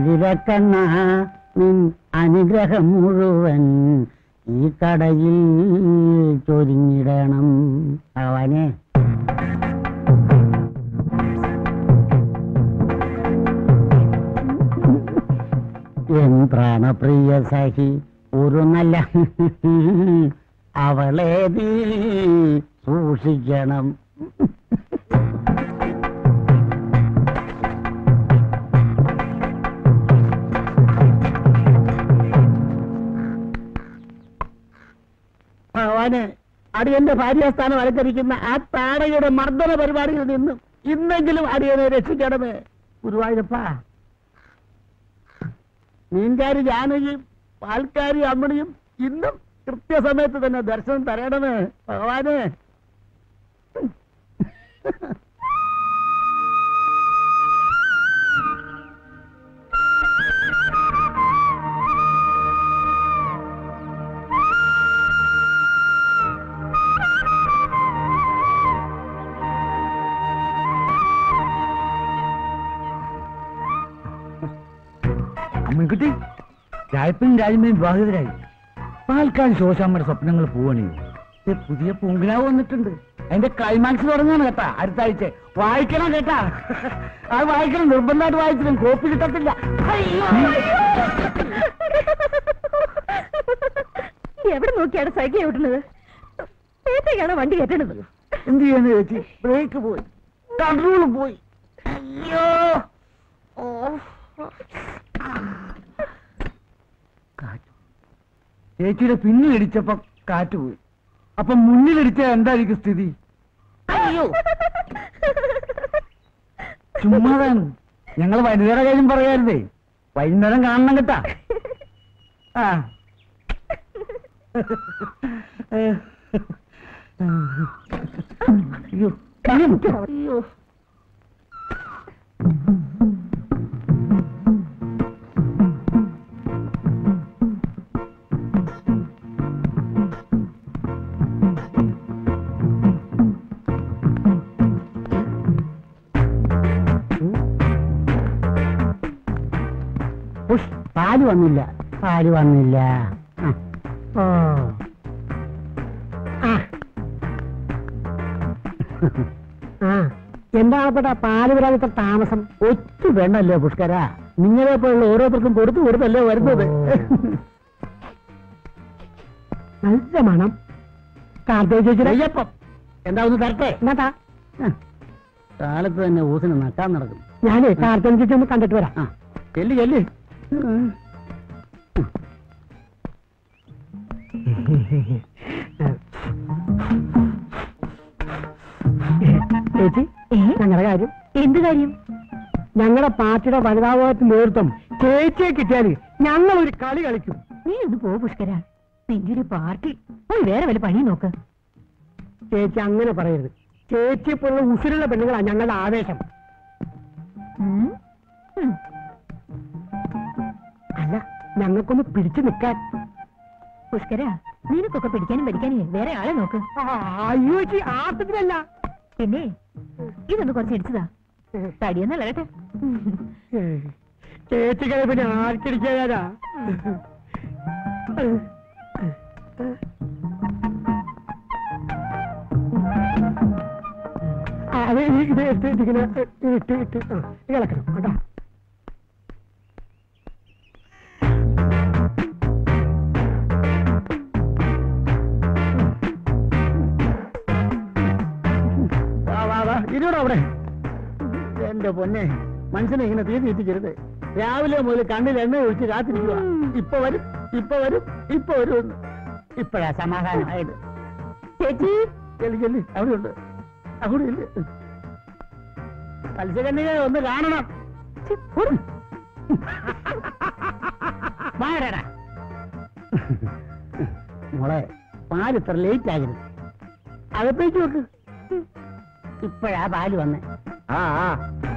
ആതിരക്കണ്ണ നിൻ അനുഗ്രഹം മുഴുവൻ ഈ കടയിൽ ചൊരിഞ്ഞിടണം ഭഗവാനെ എൻ പ്രാണപ്രിയ സഹി ഒരു നല്ല അവളെ നീ സൂക്ഷിക്കണം ഭഗവാന് അടിയന്റെ ഭാര്യാസ്ഥാനം അലങ്കരിക്കുന്ന ആ താടയുടെ മർദ്ദന പരിപാടിയിൽ നിന്നും ഇന്നെങ്കിലും അടിയനെ രക്ഷിക്കണമേ ഗുരുവായൂരപ്പ മീൻകാരി ജാനകിയും പാൽക്കാരി അമ്മണിയും ഇന്നും കൃത്യസമയത്ത് തന്നെ ദർശനം തരണമേ ഭഗവാനെ അമ്മക്കുട്ടി രായപ്പനും രാജമ്മയും വിവാഹിതരായി പാൽക്കാട് ശോശാമ്മയുടെ സ്വപ്നങ്ങൾ പോവണേ പുതിയ പൂങ്കിനാവ് വന്നിട്ടുണ്ട് അതിന്റെ ക്ലൈമാക്സ് തുടങ്ങാണ് കേട്ടാ അടുത്ത ആഴ്ച വായിക്കണം കേട്ടാ അത് വായിക്കണം നിർബന്ധമായിട്ട് വായിക്കണം കോപ്പി കിട്ടത്തില്ല എവിടെ നോക്കിയാണ് സൈക്കിൾ ഓട്ടുന്നത് നേരത്തേക്കാണ് വണ്ടി കയറ്റണത് എന്ത് ചെയ്യാന്ന് ചേച്ചി ബ്രേക്ക് പോയി കൺട്രോൾ പോയി അയ്യോ ഓ കാറ്റ് ചേച്ചിയുടെ പിന്നിലിടിച്ചപ്പോ കാറ്റ് പോയി അപ്പൊ മുന്നിലിടിച്ച എന്തായിരിക്കും സ്ഥിതി അയ്യോ ചുമ്മാതാണ് ഞങ്ങൾ വനിതയുടെ കാര്യം പറയാറുതേ വൈകുന്നേരം കാണണം കേട്ടാ ആ അയ്യോ അയ്യോ ഉഷ്, പാല് വന്നില്ല പാല് വന്നില്ല ആ. ഓ ആ. ആ എന്താണപ്പെട്ട പാല് വരാൻ ഇത്ര താമസം ഒറ്റ വേണ്ടല്ലേ പുഷ്കര നിങ്ങളെ പോലുള്ള ഓരോരുത്തർക്കും കൊടുത്തു കൊടുത്തല്ലേ വരുന്നത് നല്ല മണം അയ്യപ്പം എന്താ ഒന്ന് തരട്ടെ എന്നാ കാലത്ത് തന്നെ ഊസിന് നട്ടാൻ നടക്കും ഞാനേ കാർത്തേജ് ചേച്ചി ഒന്ന് കണ്ടിട്ട് വരാം ആ ചെല്ലി ചെല്ലി ചേച്ചി ഞങ്ങളുടെ കാര്യം എന്ത് കാര്യം ഞങ്ങളുടെ പാർട്ടിയുടെ വനിതാഭാഗത്ത് നേതൃത്വം ചേച്ചിയെ കിട്ടിയാൽ ഞങ്ങൾ ഒരു കളി കളിക്കും നീ ഒന്ന് പോ പുഷ്കര നിന്റെ ഒരു പാർട്ടി പോയി വേറെ വല്ല പണി നോക്ക് ചേച്ചി അങ്ങനെ പറയരുത് ചേച്ചിയെ പോലുള്ള ഉസിരുള്ള പെണ്ണുങ്ങളാണ് ഞങ്ങളുടെ ആവേശം ഉം. ഉം. അല്ല ഞങ്ങൾക്കൊന്ന് പിടിച്ചു നിൽക്കാൻ പുഷ്കര നിനക്കൊക്കെ പിടിക്കാനും പഠിക്കാനും വേറെ ആളെ നോക്ക് അയ്യോ ചേച്ചി ആർത്തത്തിലല്ല പിന്നെ ഇതൊന്ന് കുറച്ച് ഇടിച്ചതാ തടിയൊന്നല്ല കേട്ടെ ചേച്ചിക്കത് പിന്നെ ആർക്കടിക്കാനാ അത് ഇത് ഇട്ട് ഇങ്ങനെ ഇട്ട് ഇട്ട് ആ ഇത് ഇളക്കണം കേട്ടോ വാ വാ വാ ഇരുവിടെ അവിടെ എന്റെ പൊന്നെ മനുഷ്യനെ ഇങ്ങനെ തീ തീറ്റിക്കരുത് രാവിലെ മുതൽ കണ്ണിൽ എണ്ണ ഒഴിച്ച് കാത്തിരിക്കുക ഇപ്പൊ വരും ഇപ്പൊ വരും ഇപ്പൊ വരും എന്ന്. ഇപ്പഴാ സമാധാനമായത് ചേച്ചി ചെല്ലി ചെല്ലി അവിടെ ഉണ്ട് അവിടെ ഇല്ല മത്സ്യകന്യക ഒന്ന് കാണണം ഛെ, ഓട്. വാടാ മോളെ പാല് ഇത്ര ലേറ്റ് ആകരുത് അകത്തേക്ക് വെക്ക് ഇപ്പഴാ പാല് വന്നേ ആ ആ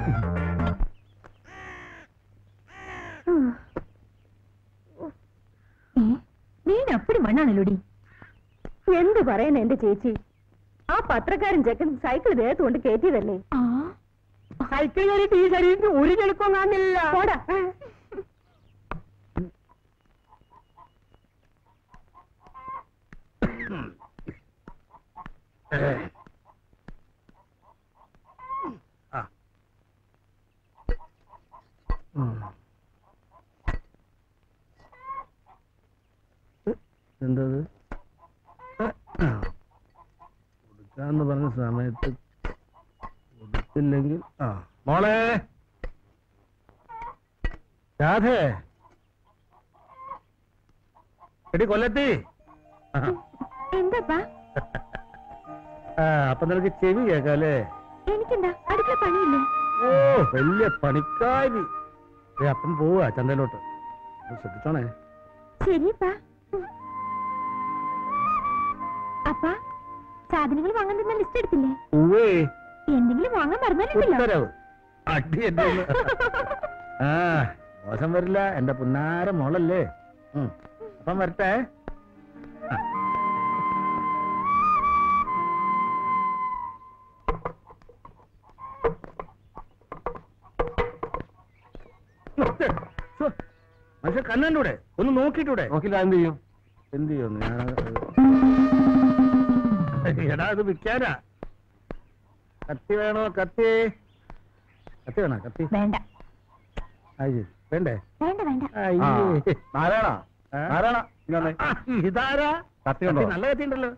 ഏ, നീ അപ്പടി മണ്ണാണല്ലോടി എന്ത് പറയുന്നു എന്റെ ചേച്ചി ആ പത്രക്കാരൻ ചെക്കൻ സൈക്കിൾ ദേഹത്ത് കൊണ്ട് കയറ്റിയതല്ലേ സൈക്കിൾ കയറിയിട്ട് ഈ ശരീരത്തിന് ഒരു ചെളുപ്പം കാണില്ല പോടാ എന്തത് കൊടുക്കാന്ന് പറഞ്ഞ സമയത്ത് കൊടുത്തില്ലെങ്കിൽ ആ മോളെ രാധേ എടി കൊല്ലത്തി ആ. എന്താപ്പാ ആ അപ്പൊ നിനക്ക് ചെവി കേക്കാല്ലേ എനിക്കെന്താ അടുക്കള പണിയില്ലേ ഓ വലിയ പണിക്കാരി ഏ, അപ്പം പോവാ ചന്തയിലോട്ട് ഒന്ന് ശ്രദ്ധിച്ചോണേ ശരിയപ്പാ അപ്പാ സാധനങ്ങൾ വാങ്ങാൻ തന്ന ലിസ്റ്റ് എടുത്തില്ലേ ഉവ്വേ എന്തെങ്കിലും വാങ്ങാൻ മറന്നാലുണ്ടല്ലോ ഉത്തരവ് അടി എന്റെ ഒന്ന്. ആ മോശം വരില്ല എന്റെ പുന്നാര മോളല്ലേ ഉം. അപ്പം വരട്ടെ ആ. ശ്ശോ, മനുഷ്യ കണ്ണൂടെ ഒന്ന് നോക്കിട്ടൂടെ നോക്കില്ല എന്ത് ചെയ്യും എന്ത് ചെയ്യുന്നു ഞാൻ എടാ അത് വിൽക്കാനാ കത്തി വേണോ കത്തി കത്തി വേണോ കത്തി വേണ്ട അയ്യോ വേണ്ടേ വേണ്ട വേണ്ട അയ്യേ. നാരായണ ആ? നാരായണ ഇങ്ങനെ ആ, ഇതാരാ കത്തി ഉണ്ടോ? കത്തി നല്ല കത്തി ഉണ്ടല്ലോ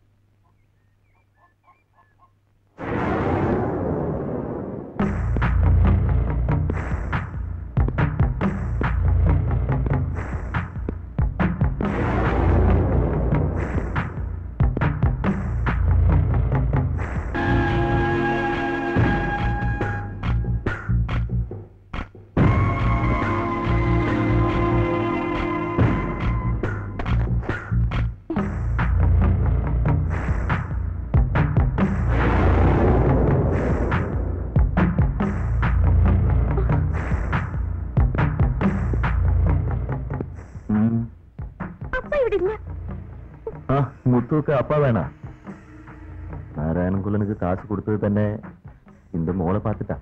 അപ്പ ഇവിടെ ഇല്ല ആ മുത്തുക്ക് அப்பா வேணா நாராயணகுலனுக்கு காசு கொடுத்தது തന്നെ இந்த മോളെ பார்த்துட்டா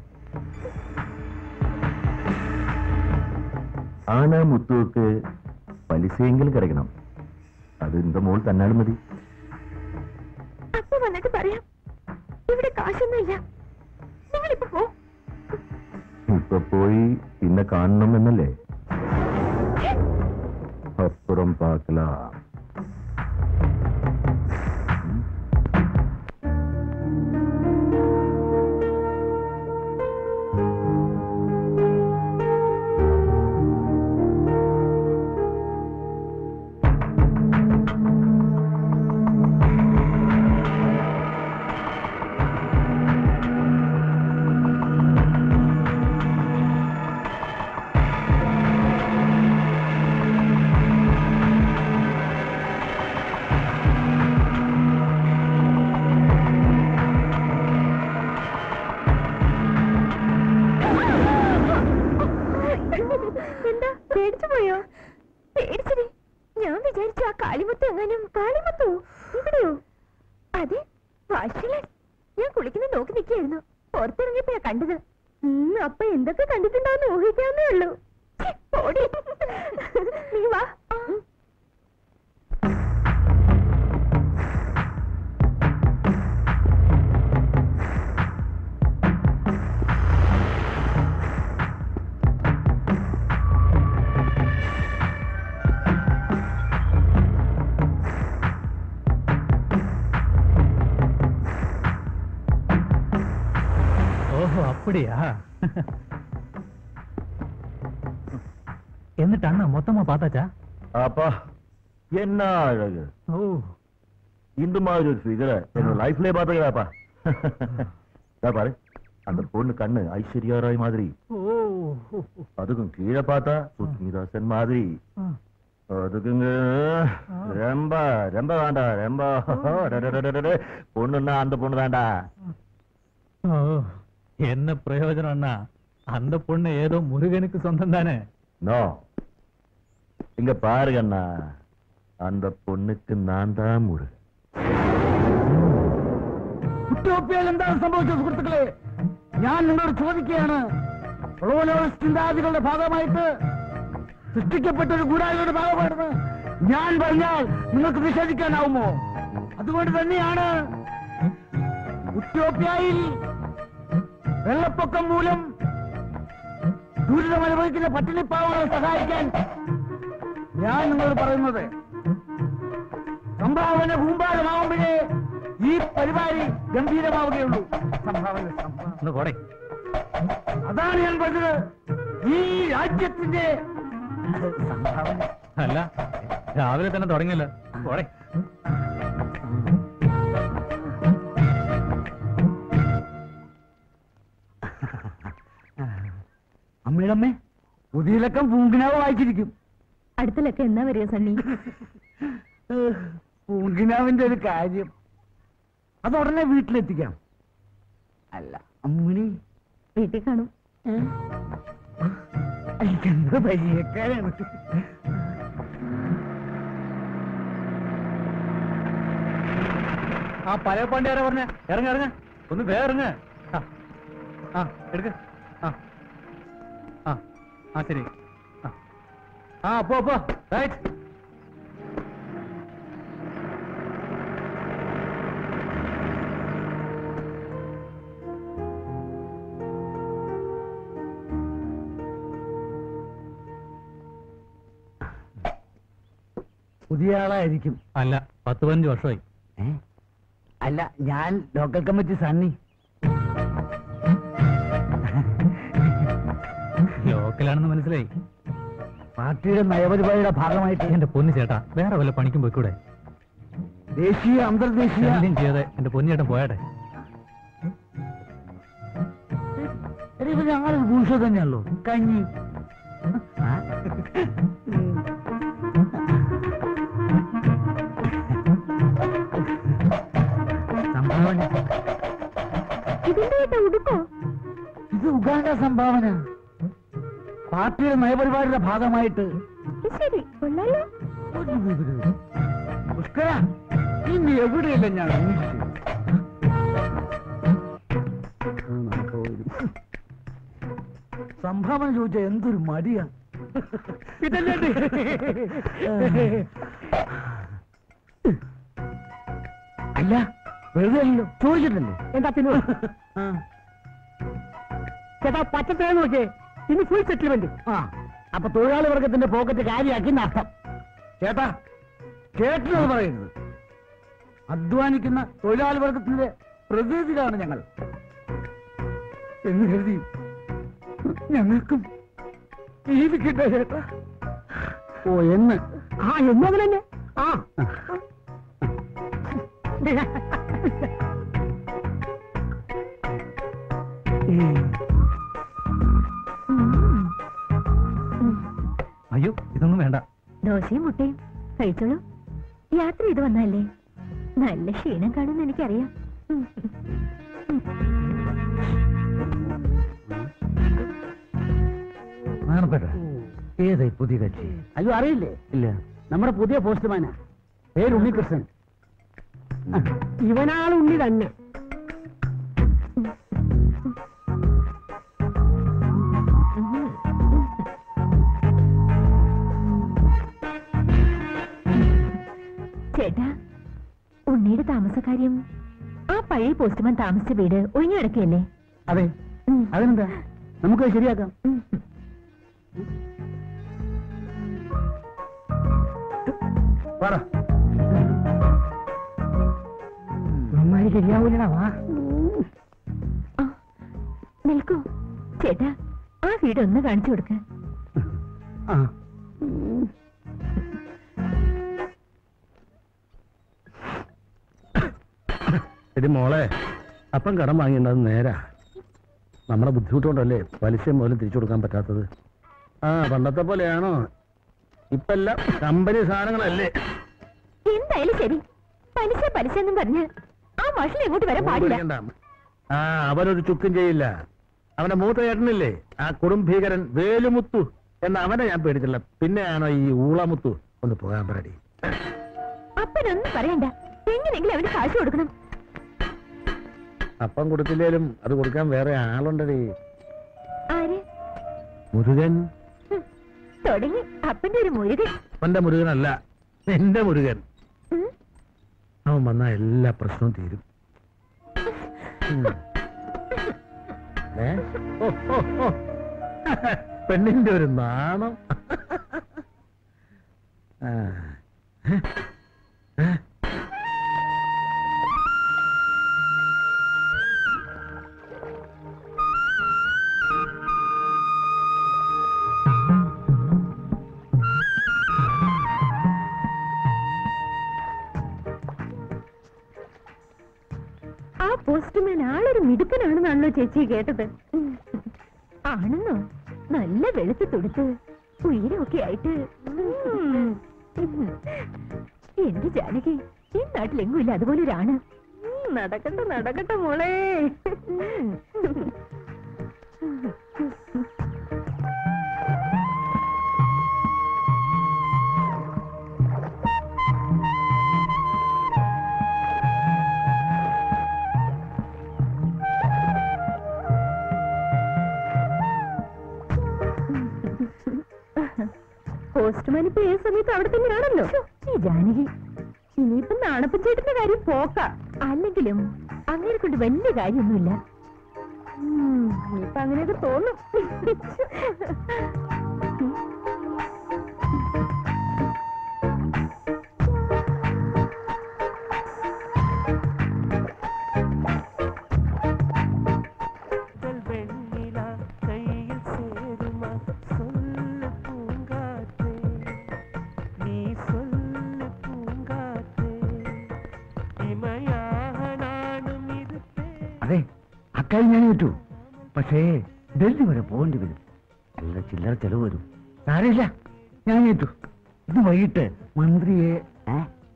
ആണാ മുത്തുക്ക് പലിശയെങ്കിലും കിടക്കണം അത് இந்த മോൾ തന്നാലും മതി അപ്പ വന്നിട്ട് പറയാം ഇവിടെ കാശൊന്നുമില്ല നിങ്ങളിപ്പോ പോ ഇപ്പൊ പോയി പിന്നെ കാണണം എന്നല്ലേ അപ്പുറം പാക്കലാം എന്താ പേടിച്ചു പോയോ പേടിച്ചടി ഞാൻ വിചാരിച്ചു ആ കാളിമുത്ത് എങ്ങാനും കാളിമുത്തോ ഇവിടെയോ അതെ വാശികളൻ ഞാൻ കുളിക്കുന്ന നോക്കി നിൽക്കായിരുന്നു പുറത്തിറങ്ങിയപ്പോഴാ കണ്ടത് ഉം, അപ്പൊ എന്തൊക്കെ കണ്ടിട്ടുണ്ടാവുന്ന ഊഹിക്കാവുന്നേ ഉള്ളൂ ഛെ, പോടി. നീ വാ ஓஹோ அப்படியா എന്നിട്ട് അണ്ണ മൊത്തമാ பார்த்தாச்சா அப்பா என்ன அழகு ஓ இந்த மாதிரி ஒரு ஃபிகரை என்னோட லைஃப்லயே பாத்துக்கிறாப்பா பாரு அந்த பொண்ணு கண்ணு ஐஸ்வர்யா ராய் மாதிரி ஓ அதுக்கும் கீழே பார்த்தா சுஸ்மிதாசன் மாதிரி அதுக்குங்க ரொம்ப ரொம்ப வேண்டாம் ரொம்ப டடடடடடே. பொண்ணுன்னா அந்த பொண்ணு தான்டா ஓ என்ன பிரயோஜனம் அண்ணா அந்த பொண்ணு ஏதோ முருகனுக்கு சொந்தம் தானே நோ இங்க பாருங்க அண்ணா அந்த பொண்ணுக்கு நான் தான் முரு ഉറ്റോപ്യയിൽ എന്താണ് സംഭവിച്ചത് സുഹൃത്തുക്കളെ ഞാൻ നിങ്ങളോട് ചോദിക്കുകയാണ് കൊളോണിയലിസ്റ്റ് ചിന്താഗതികളുടെ ഭാഗമായിട്ട് സൃഷ്ടിക്കപ്പെട്ട ഒരു ഗൂഢാലോചനയുടെ ഭാഗമായിരുന്നു ഞാൻ പറഞ്ഞാൽ നിങ്ങൾക്ക് നിഷേധിക്കാനാവുമോ അതുകൊണ്ട് തന്നെയാണ് ഉറ്റോപ്യയിൽ വെള്ളപ്പൊക്കം മൂലം ദുരിതം അനുഭവിക്കുന്ന പട്ടിണിപ്പാവങ്ങളെ സഹായിക്കാൻ ഞാൻ നിങ്ങളോട് പറയുന്നത് സംഭാവന കൂമ്പാരമാവുമ്പോഴേ ഈ പരിപാടി ഗംഭീരമാവുകയുള്ളൂ സംഭാവന സംഭാവന ഒന്ന് പോടെ അതാണ് ഞാൻ പറഞ്ഞത് ഈ രാജ്യത്തിന്റെ സംഭാവന അല്ല രാവിലെ തന്നെ തുടങ്ങിയല്ലോ പോടെ അമ്മയുടെ അമ്മേ പുതിയലക്കം പൂങ്കിനാവ് വായിച്ചിരിക്കും അടുത്തലൊക്കെ എന്നാ വരിക സണ്ണി പൂങ്കിനാവിന്റെ ഒരു കാര്യം അത് ഉടനെ വീട്ടിലെത്തിക്കാം അല്ല അമ്മിണി വീട്ടിൽ കാണും എനിക്കെന്തോ പരിചയക്കാരാണ് ആ പഴയ പാണ്ടി ആരാ പറഞ്ഞ ഇറങ്ങ ഇറങ്ങ ഒന്ന് വേ ഇറങ്ങ ആ ആ എടുക്ക ആ ആ ആ ശരി ആ ആ പോ പോ റൈറ്റ് പുതിയ ആളായിരിക്കും അല്ല പത്ത് പതിനഞ്ച് വർഷമായി ഏ? അല്ല ഞാൻ ലോക്കൽ കമ്മിറ്റി സണ്ണി ലോക്കലാണെന്ന് മനസ്സിലായി പാർട്ടിയുടെ നയപരിപാടിയുടെ ഭാഗമായിട്ട് എന്റെ പൊന്നു ചേട്ടാ വേറെ വല്ല പണിക്കും പോയിക്കൂടെ ദേശീയ അന്തർദേശീയ എന്തും ചെയ്യാതെ എന്റെ പൊന്നിയേട്ടൻ പോയാട്ടെ എടീ, ഇപ്പൊ ഞങ്ങളൊരു ഭൂഷ തന്നെയല്ലോ കഞ്ഞി ആ? സംഭാവന ഇതിന്റെ ഏട്ടാ ഉടുക്കോ ഇത് ഉഗാണ്ട സംഭാവന പാർട്ടിയുടെ നയപരിപാടിയുടെ ഭാഗമായിട്ട് ഇത് ശരി കൊള്ളാലോ ഒരു വിവരവും. പുഷ്കര ഇന്ന് എവിടെയല്ല ഞാൻ ഊഹിച്ചത്. ആ, നമുക്ക് ഒരു- സംഭാവന ചോദിച്ച എന്തൊരു മടിയാ ഇതല്ലേ അല്ല വെറുതെ അല്ലല്ലോ ചോദിച്ചിട്ടല്ലേ എന്താ പിന്നെ ചേട്ടാ പച്ചത്തേന്ന് നോക്കിയേ ഇനി ഫുൾ സെറ്റിൽമെന്റ് ആ അപ്പൊ തൊഴിലാളി വർഗത്തിന്റെ പോക്കറ്റ് കാര്യമാക്കി അർത്ഥം ചേട്ടാ കേട്ടത് പറയുന്നത് അധ്വാനിക്കുന്ന തൊഴിലാളി വർഗത്തിന്റെ പ്രതിനിധികളാണ് ഞങ്ങൾ എന്ന് കരുതി ഞങ്ങൾക്കും ജീവിക്കട്ടെ ചേട്ടാ ഓ എന്ന് ആ എന്നും അങ്ങനെ തന്നെ ആ അയ്യോ ഇതൊന്നും വേണ്ട ദോശയും മുട്ടയും കഴിച്ചോളൂ യാത്ര ചെയ്ത് വന്നല്ലേ നല്ല ക്ഷീണം കാണുമെന്ന് എനിക്കറിയാം ഉം. നാണപ്പെട്ട ഏതായി പുതിയ കക്ഷി അയ്യോ അറിയില്ലേ ഇല്ല നമ്മുടെ പുതിയ പോസ്റ്റ്മാനാ പേര് ഉണ്ണികൃഷ്ണൻ ആ, ഇവനാൾ ഉണ്ണി തന്നെ ചേട്ടാ ഉണ്ണിയുടെ താമസക്കാര്യം ആ പഴയ പോസ്റ്റ്മാൻ താമസിച്ച വീട് ഒഴിഞ്ഞു കിടക്കുകയല്ലേ അതെ ഉം. അതിനെന്താ നമുക്ക് ശരിയാക്കാം ഉം. പറ നന്നായി ശരിയാവൂലടാ വാ ആ, നിൽക്കൂ ചേട്ടാ ആ വീട് ഒന്ന് കാണിച്ചു കൊടുക്ക ആ എടി മോളെ അപ്പം കടം വാങ്ങിണ്ടത് നേരാ നമ്മുടെ ബുദ്ധിമുട്ടുകൊണ്ടല്ലേ പലിശ മുതലും തിരിച്ചു കൊടുക്കാൻ പറ്റാത്തത് ആ പണ്ടത്തെ പോലെയാണോ ഇപ്പെല്ലാം കമ്പനി സാധനങ്ങളല്ലേ എന്തായാലും ശരി പലിശ പലിശ എന്നും പറഞ്ഞ് ആ മാഷിൽ എങ്ങോട്ട് വരാൻ പാടില്ല പേടിക്കണ്ട. ആ അവനൊരു ചുക്കും ചെയ്യില്ല അവന്റെ മൂത്ത ചേട്ടനില്ലേ ആ കൊടും ഭീകരൻ വേലുമുത്തു എന്ന അവനെ ഞാൻ പേടിച്ചില്ല പിന്നെയാണോ ഈ ഊളമുത്തു ഒന്ന് പോകാൻ പറയടി അപ്പനൊന്നും പറയണ്ട എങ്ങനെയെങ്കിലും അവന് കാശ് കൊടുക്കണം അപ്പം കൊടുത്തില്ലേലും അത് കൊടുക്കാൻ വേറെ ആളുണ്ടടി ആര് മുരുകൻ ഹും, തുടങ്ങി അപ്പന്റെ ഒരു മുരുകൻ അവന്റെ മുരുകനല്ല എന്റെ മുരുകൻ ഉം. അവൻ വന്നാ എല്ലാ പ്രശ്നവും തീരും ഉം. ഏ? ഓ, ഓ, ഓ. പെണ്ണിന്റെ ഒരു നാണം ആ. ഏ? ഏ? പോസ്റ്റ്മാൻ ആളൊരു മിടുക്കനാണെന്നാണല്ലോ ചേച്ചി കേട്ടത് ആണെന്നോ നല്ല വെളുത്ത് തുടുത്ത് ഉയരമൊക്കെ ആയിട്ട് ഉം. എന്റെ ജാനകി ഈ നാട്ടിലെങ്ങുമില്ല അതുപോലെ ഒരാണ് ഉം, നടക്കട്ടെ നടക്കട്ടെ മോളെ പോസ്റ്റ്മാൻ ഇപ്പൊ ഏത് സമയത്ത് അവിടെ തന്നെയാണല്ലോ ഈ ജാനകി ഇനിയിപ്പൊ നാണപ്പച്ചേട്ടന്റെ കാര്യം പോക്ക അല്ലെങ്കിലും അങ്ങനെ കൊണ്ട് വലിയ കാര്യമൊന്നുമില്ല ഉം, ഇനിയിപ്പൊ അങ്ങനെയൊക്കെ തോന്നും வெண்ணிலா கையில் சேருமா சொல்லு பூங்காற்றே நீ சொல்லு பூங்காற்றே இமையாக நானும் இருப்பேன் അതെ അക്കാര്യം ഞാൻ കിട്ടു പക്ഷേ ഡൽഹി വരെ പോകേണ്ടി വരും നല്ല ചില്ലറ ചെലവ് വരും സാരമില്ല ഞാൻ ഏറ്റു ഇന്ന് വൈകിട്ട് മന്ത്രിയെ ഏ?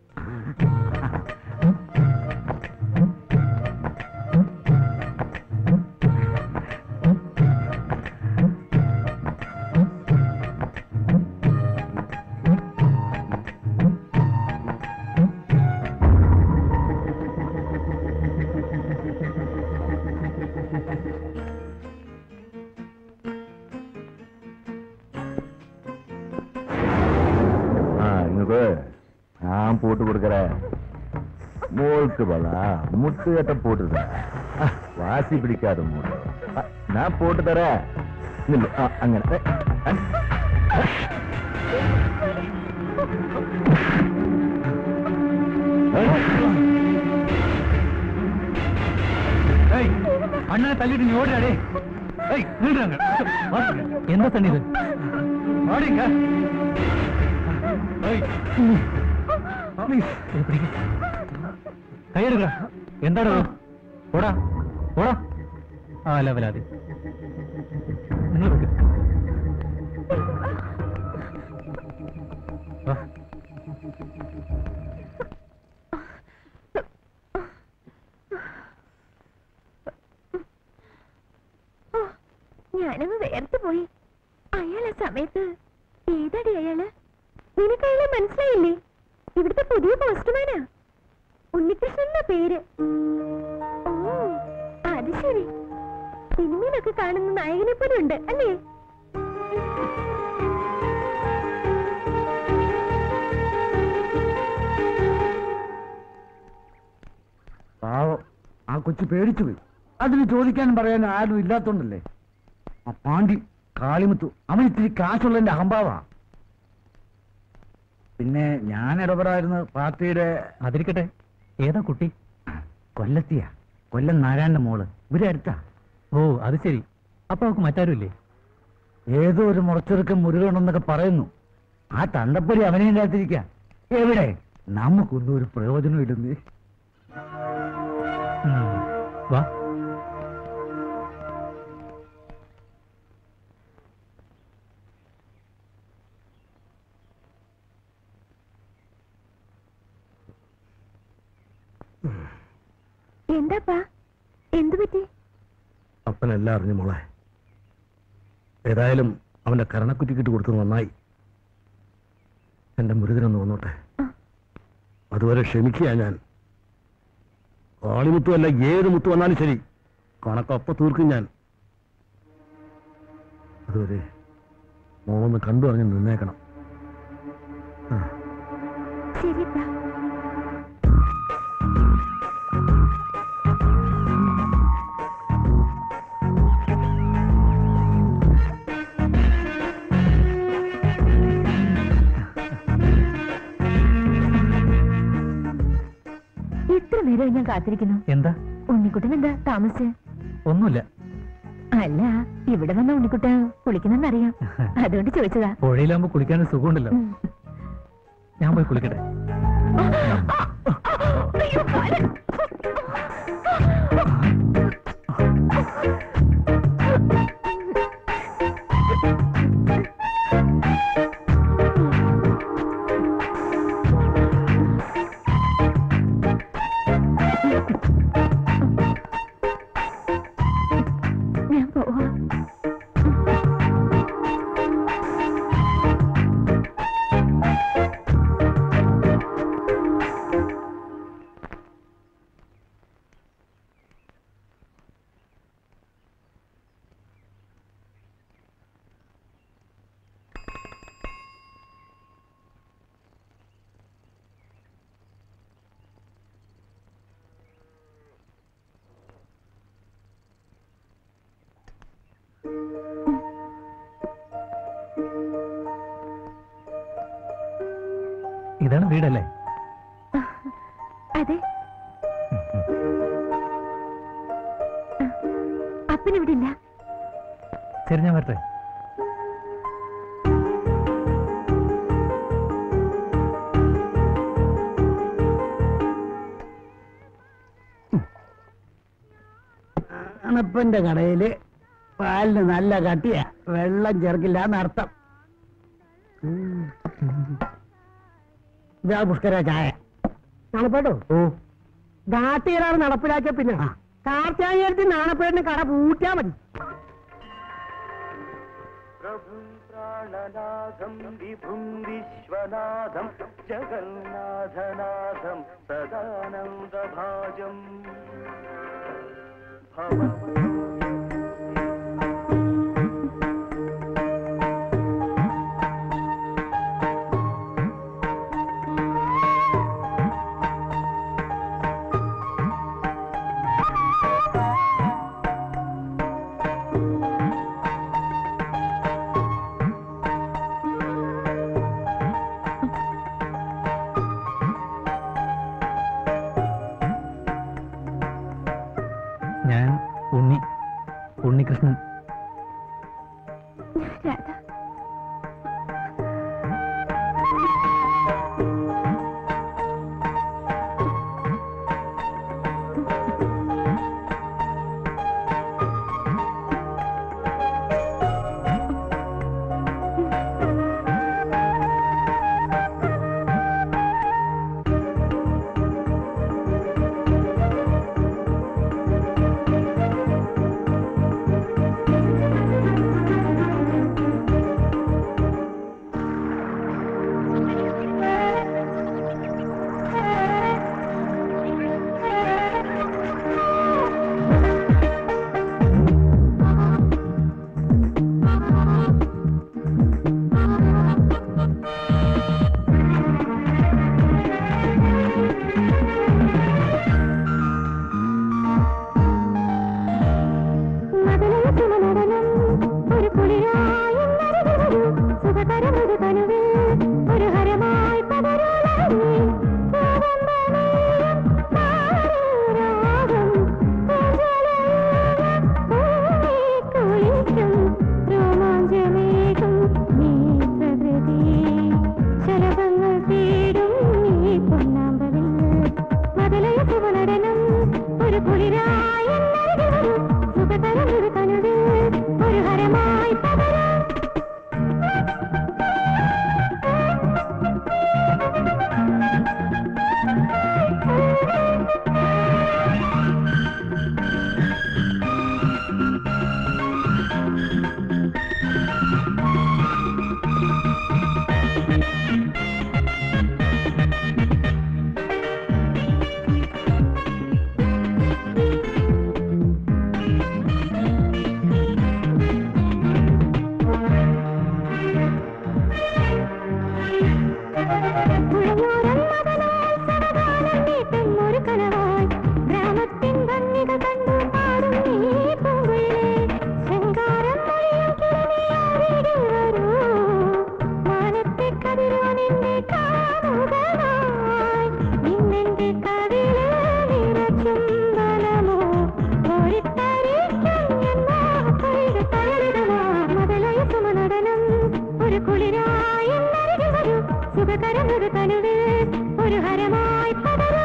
ஆ இங்க நான் போட்டு கொடுக்கறேன் மோளுக்கு பலா முட்டு கட்ட போட்டுருக்கேன் ஆ, வாசி பிடிக்காத மூடு ஆ, நான் போட்டு தரேன் நில்லு. ஆ, அங்கன ஆ, ஆ. ഏയ്, അണ്ണനെ തല്ലിട്ട് നീ ഓടിയാടേ ഏയ് നിൽക്കാங்க എന്താ തണ്ണി ഇത് ഓടിങ്ക കൈയെടുക്ക എന്താണ് ഓടാ ഓടാ ആ ലെവലാതി നിങ്ങൾ വെക്ക്. വാ. ഓ, ഞാനങ്ങ് വേർത്ത് പോയി അയാൾ ആ സമയത്ത് ഏതാടി അയാള് നിനക്ക് അയാളെ മനസ്സിലായില്ലേ ഇവിടുത്തെ പുതിയ പോസ്റ്റ്മാനാ ഉണ്ണികൃഷ്ണൻ എന്നാ പേര് ഓ അത് ശരി സിനിമയിലൊക്കെ കാണുന്ന നായകനെ പോലെ ഉണ്ട് അല്ലേ പാവം ആ കൊച്ചു പേടിച്ചു പോയി അതിന് ചോദിക്കാനും പറയാനും ആരും ഇല്ലാത്തോണ്ടല്ലേ ആ പാണ്ടി കാളിമുത്തു അവൻ ഇത്തിരി കാശുള്ളതിന്റെ അഹംഭാവാ പിന്നെ ഞാൻ ഇടപെടായിരുന്നു പാർട്ടിയുടെ അതിരിക്കട്ടെ ഏതാ കുട്ടി കൊല്ലത്തിയാ കൊല്ലം നാരായണന്റെ മോള് ഇവരെ അടുത്താ ഓ അത് ശരി അപ്പൊ അവർക്ക് മറ്റാരും ഇല്ലേ ഏതോ ഒരു മുറച്ചെറുക്കം മുരുകണമെന്നൊക്കെ പറയുന്നു ആ തണ്ടപ്പൊരി അവനെ ഇല്ലാത്തിരിക്ക എവിടെ നമുക്കൊന്നും ഒരു പ്രയോജനം ഇല്ലെന്ന് ഉം. വാ എന്താപ്പാ എന്തു പറ്റി അപ്പനെല്ലാം അറിഞ്ഞു മോളെ ഏതായാലും അവന്റെ കരണക്കുറ്റിക്കിട്ട് കൊടുത്തത് നന്നായി എന്റെ മുരുകനൊന്ന് വന്നോട്ടെ അതുവരെ ക്ഷമിക്കുക ഞാൻ കാളിമുത്തു അല്ല ഏത് മുത്തു വന്നാലും ശരി കണക്കൊപ്പ തീർക്കും ഞാൻ അതുവരെ മോളൊന്ന് കണ്ടു അറിഞ്ഞ് നിന്നേക്കണം ആ ശരിപ്പാ ഇത്ര നേരം ഞാൻ കാത്തിരിക്കുന്നു എന്താ ഉണ്ണിക്കുട്ടൻ എന്താ താമസിച്ച് ഒന്നുമില്ല അല്ല ഇവിടെ വന്ന ഉണ്ണിക്കുട്ടൻ കുളിക്കുന്നെന്നറിയാം അതുകൊണ്ട് ചോദിച്ചതാ പുഴയിലാകുമ്പോ കുളിക്കാനും സുഖമുണ്ടല്ലോ ഉം. ഞാൻ പോയി കുളിക്കട്ടെ അയ്യോ, കാല്. ഇതാണ് വീടല്ലേ അതെ അപ്പനിവിടെ ഇല്ല ശരി ഞാൻ വരട്ടെ അണപ്പന്റെ കടയില് പാലിന് നല്ല കട്ടിയ വെള്ളം ചേർക്കില്ല എന്നർത്ഥം ഇതാ പുഷ്കര ചായ നാണപ്പേട്ടോ ഓ നാട്ടുകാരാണ് നടപ്പിലാക്കിയ പിന്നെ കാർത്തികായത്തിൽ നാണപ്പേടിന് കട പൂട്ടിയാ മതി प्रभुं प्राणनाथं विभुं विश्वनाथं जगन्नाथनाथं सदानन्दभाजम् भव ഞാൻ ഉണ്ണി ഉണ്ണികൃഷ്ണൻ രാധ ഒരു കുളിരായി സുഖകരമൊരു കനുവിൽ ഒരു ഹരമായി പകരുളി ശലഭങ്ങൾ തേടും ഈ പൊന്നാമ്പലിൽ മതലയ സുവനടനം ഒരു കുളിരായി സുഖതരം ഒരു കനുവിൽ ഒരു ഹരമായി പകരം പുഴയോരം മകനായി സടകാലം നീട്ടും ഒരു കനവായി ഗ്രാമത്തിൻ ഭംഗികൾ കണ്ടു പാടും നീ പൂങ്കുയിലേ ശൃംഗാരം മൊഴിയും കിളിനിയാരികിൽ വരൂ മാനത്തെ കതിരോനിന്റെ കാമുകനായി ഇന്നെന്റെ കവിളിൽ നിറച്ചുംബനമോ കോരിത്തരിക്കും എന്നാ കൊയ്ത് തരളിടമാ മതലയ സുമനടനം ഒരു കുളിരായി എന്നരികിൽ വരൂ സുഖകരം ഒരു തനുവിൽ ഒരു ഹരമായി പകരും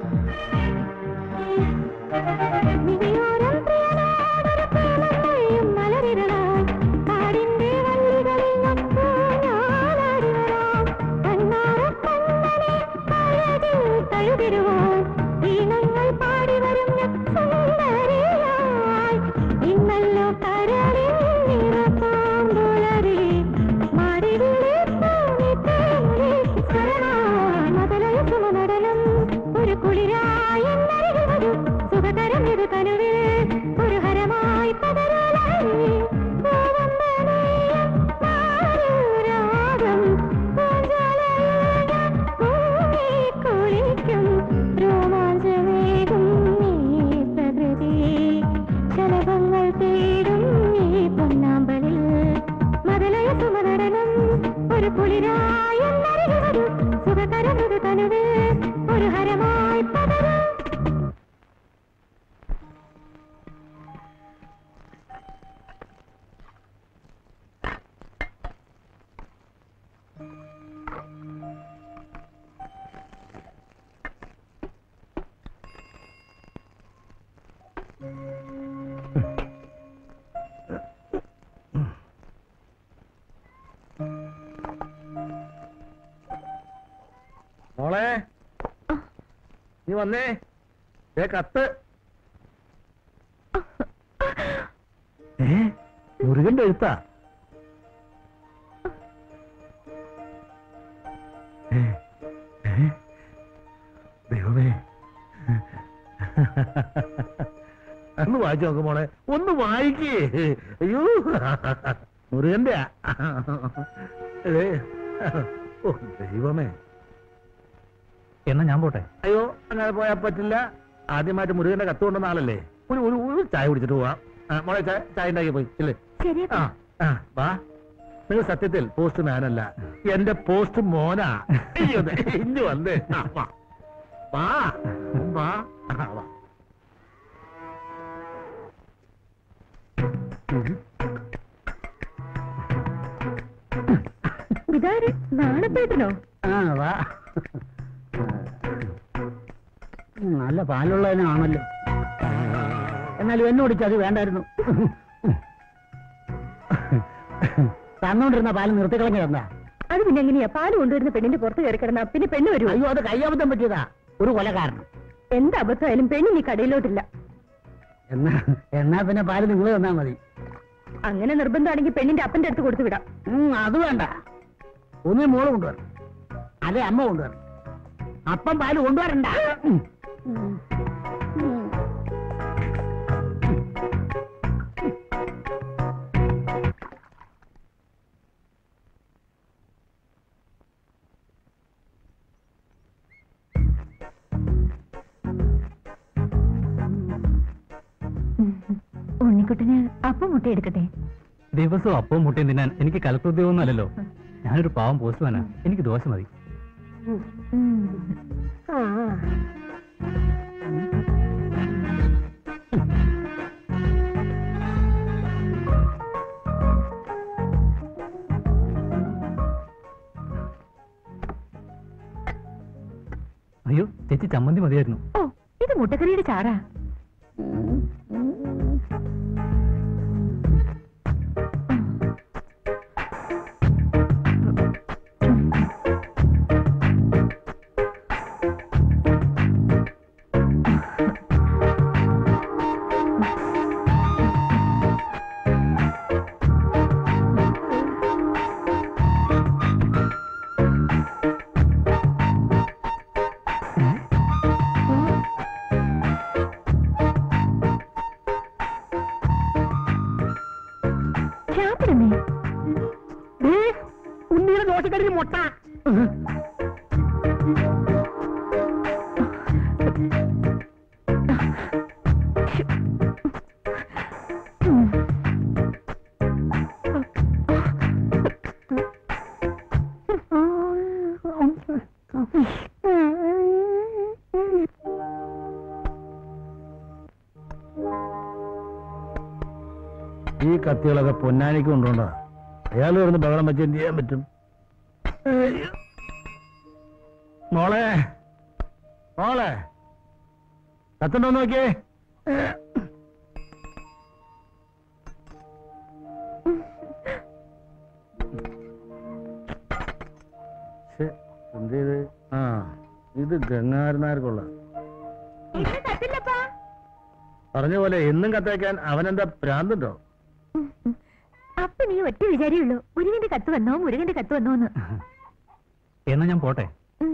നിധിയോരം പ്രിയനോടൊരു പ്രേമം മൊഴിയും ഒരു കുളിരായി എന്നരികിൽ വരൂ സുഖകര മൃദുതനുവേ ഒരു ഹരമായി പകരൂ മോളെ നീ വന്നേ ദേ കത്ത് ഏ മുരുകന്റെ എഴുത്താ ഏ, ഏ, ദൈവമേ ഒന്ന് വായിച്ചു നോക്ക് മോളെ ഒന്ന് വായിക്കേ അയ്യോ മുരുകന്റെ ഓ ദൈവമേ എന്നാ ഞാൻ പോട്ടെ അയ്യോ അങ്ങനെ പോയാൽ പറ്റില്ല ആദ്യമായിട്ട് മുരുകന്റെ കത്ത് കൊണ്ടുവന്ന ആളല്ലേ ഒരു ഒരു ഒരു ചായ കുടിച്ചിട്ട് പോവാം ആ, മോളെ ചായ ചായ ഉണ്ടാക്കി പോയി ഇല്ലേ ശരി ആ ആ വാ നിങ്ങൾ സത്യത്തിൽ പോസ്റ്റ് മാനല്ല എന്റെ പോസ്റ്റ് മോനാ അയ്യോ, ദേ, ഇഞ്ഞു വന്നേ ആ, വാ വാ വാ ആ, വാ ഇതാര് നാണപ്പേട്ടനോ ആ വാ ഉം, നല്ല പാലുള്ളതിനാണല്ലോ എന്നാലും എന്നോട് അത് വേണ്ടായിരുന്നു തന്നോണ്ടിരുന്ന പാല് നിർത്തിക്കളഞ്ഞ എന്താ അത് പിന്നെ എങ്ങനെയാ പാല് കൊണ്ടുവരുന്ന പെണ്ണിന്റെ പുറത്ത് കയറി കിടന്ന പിന്നെ പെണ്ണ് വരുമോ അയ്യോ അത് കയ്യബദ്ധം പറ്റിയതാ ഒരു കൊലകാരണം എന്ത് അബദ്ധമായാലും പെണ്ണ് നീ കടയിലോട്ടില്ല എന്നാ എന്നാ പിന്നെ പാല് നിങ്ങൾ തന്നാ മതി അങ്ങനെ നിർബന്ധമാണെങ്കിൽ പെണ്ണിന്റെ അപ്പന്റെ അടുത്ത് കൊടുത്തു വിടാം ഉം, അത് വേണ്ട ഒന്നേ മോള് കൊണ്ടുവരണം അല്ലെ അമ്മ കൊണ്ടുവരണം അപ്പം പാല് കൊണ്ടുവരണ്ട ഉം. ഉം. ഉം. ഉണ്ണിക്കുട്ടന് അപ്പം മുട്ട എടുക്കട്ടെ ദിവസവും അപ്പവും മുട്ടയും തിന്നാൻ എനിക്ക് കലക്ടോദ്യോഗമൊന്നും അല്ലല്ലോ ഞാനൊരു പാവം പോസ്റ്റ്മാനാ എനിക്ക് ദോശ മതി അയ്യോ ചേച്ചി ചമ്മന്തി മതിയായിരുന്നു ഓ ഇത് മുട്ടക്കറിയുടെ ചാറാ ചാപ്പിടുന്നേ ദേ, ഉണ്ണിയുടെ ദോശക്കടിയിൽ മുട്ട ഈ കത്തികളൊക്കെ പൊന്നാനിക്ക് കൊണ്ടുകൊണ്ടാ അയാൾ വരുന്ന ബഹളം വെച്ച് എന്ത് ചെയ്യാൻ പറ്റും ഏയ്. മോളെ മോളെ കത്തുണ്ടോ നോക്കിയേ ഏ. ശ്ശെ, എന്ത് ചെയ്ത് ആ ഇത് ഗംഗാരനാർക്കുള്ള ഇന്ന് കത്തില്ലപ്പാ പറഞ്ഞ പോലെ എന്നും കത്തയക്കാൻ അവനെന്താ ഭ്രാന്തുണ്ടോ അപ്പൊ നീ ഒറ്റ വിചാരിയുള്ളൂ മുരുകന്റെ കത്ത് വന്നോ മുരുകന്റെ കത്ത് വന്നോന്ന് എന്നാ ഞാൻ പോട്ടെ ഉം.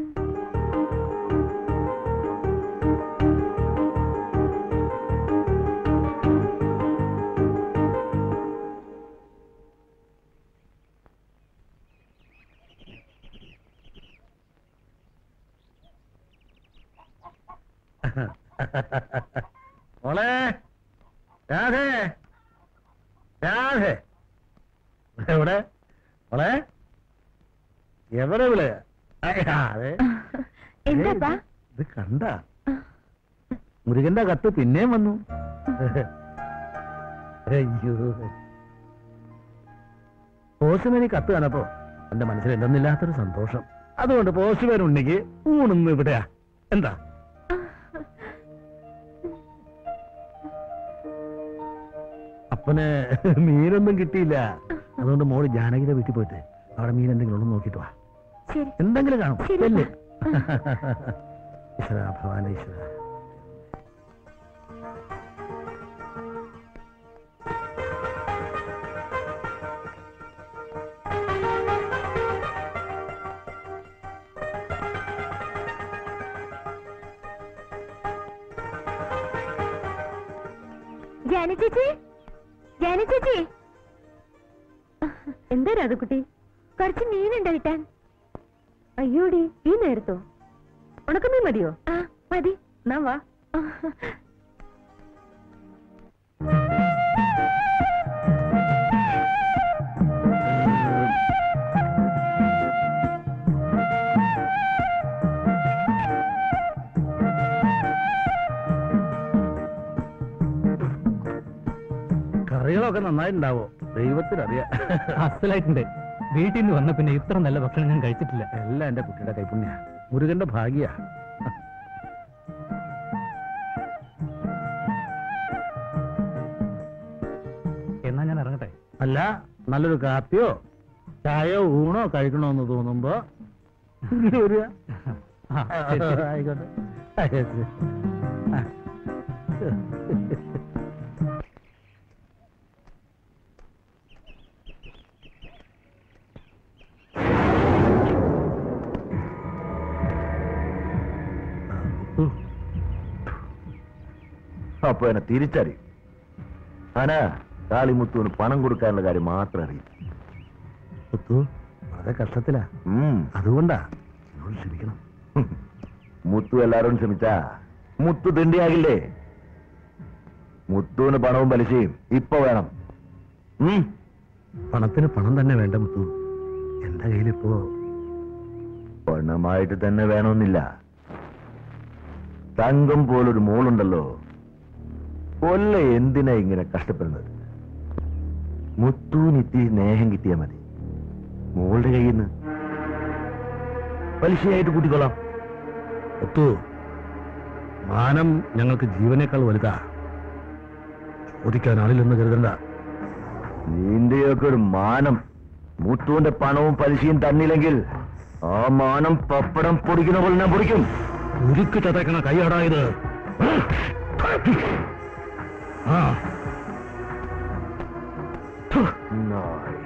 മോളെ രാധേ രാധേ എവിടെ മോളെ എവിടെ വിള അതെ എന്താപ്പാ ഇത് കണ്ട മുരുകന്റെ കത്ത് പിന്നെയും വന്നു അയ്യോ പോസ്റ്റ്മാനി കത്ത് കാണപ്പോ എന്റെ മനസ്സിൽ എന്തെന്നില്ലാത്തൊരു സന്തോഷം അതുകൊണ്ട് പോസ്റ്റ്മാൻ ഉണ്ടെങ്കിൽ ഊണുന്നു ഇവിടെയാ എന്താ അപ്പന് മീനൊന്നും കിട്ടിയില്ല അതുകൊണ്ട് മോള് ജാനകിയുടെ വീട്ടിൽ പോയിട്ട് അവിടെ മീൻ എന്തെങ്കിലും ഉള്ളു നോക്കിട്ട് വാ ശരി എന്തെങ്കിലും കാണും ശരി, അല്ലേ ഈശ്വര ഭഗവാൻ ഈശ്വര ജാന ചേച്ചി ജാന ചേച്ചി എന്താ രാധക്കുട്ടി കുറച്ച് മീനുണ്ടോ കിട്ടാൻ അയ്യോടി ഈ നേരത്തോ ഉണക്കമീൻ മതിയോ ആ മതി എന്നാ വാ കറികളൊക്കെ നന്നായിട്ടുണ്ടാവോ ദൈവത്തിനറിയാം അസലായിട്ടുണ്ട് വീട്ടിൽ നിന്ന് വന്ന പിന്നെ ഇത്ര നല്ല ഭക്ഷണം ഞാൻ കഴിച്ചിട്ടില്ല എല്ലാം എന്റെ കുട്ടിയുടെ കൈപ്പുണ്യ മുരുകന്റെ ഭാഗ്യ എന്നാ ഞാൻ ഇറങ്ങട്ടെ അല്ല നല്ലൊരു കാപ്പിയോ ചായയോ ഊണോ കഴിക്കണമെന്ന് തോന്നുമ്പോ ഇങ്ങോട്ട് വരിക ആ, ശരി, ശരി. ആയിക്കോട്ടെ ആ, ശരി. ആ. ഉം. അപ്പൊ എന്നെ തിരിച്ചറിയും ആനാ കാളിമുത്തുവിന് പണം കൊടുക്കാനുള്ള കാര്യം മാത്രം അറിയും മുത്തു വളരെ കഷ്ടത്തിലാ ഉം. അതുകൊണ്ടാ എന്നോട് ക്ഷമിക്കണം മുത്തു എല്ലാരോടും ക്ഷമിച്ചാ മുത്തു തിണ്ടിയാകില്ലേ മുത്തുവിന് പണവും പലിശയും ഇപ്പൊ വേണം ഉം. പണത്തിന് പണം തന്നെ വേണ്ട മുത്തു എന്റെ കയ്യിലിപ്പോ പണമായിട്ട് തന്നെ വേണമെന്നില്ല തങ്കം പോലൊരു മോളുണ്ടല്ലോ കൊല്ല എന്തിനാ ഇങ്ങനെ കഷ്ടപ്പെടുന്നത് മുത്തൂന് ഇത്തിരി സ്നേഹം കിട്ടിയാ മതി മോളുടെ കയ്യിൽ നിന്ന് പലിശയായിട്ട് കൂട്ടിക്കൊള്ളാം മുത്തു മാനം ഞങ്ങൾക്ക് ജീവനേക്കാൾ വലുതാ ചോദിക്കാൻ ആളില്ലെന്ന് കരുതണ്ട നിന്റെയൊക്കെ ഒരു മാനം മുത്തുവിന്റെ പണവും പലിശയും തന്നില്ലെങ്കിൽ ആ മാനം പപ്പടം പൊടിക്കുന്ന പോലെ ഞാൻ പൊടിക്കും ഉരുക്ക് ചതക്കണ കൈയടായത് ആ നായ്.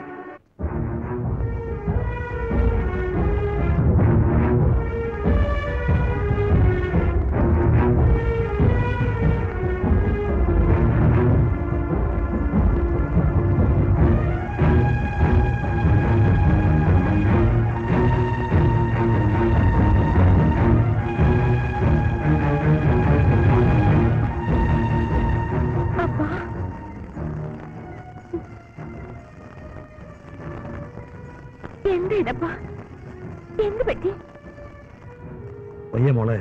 അപ്പാ എന്താ ഇതപ്പാ എന്ത് പറ്റി വയ്യ മോളെ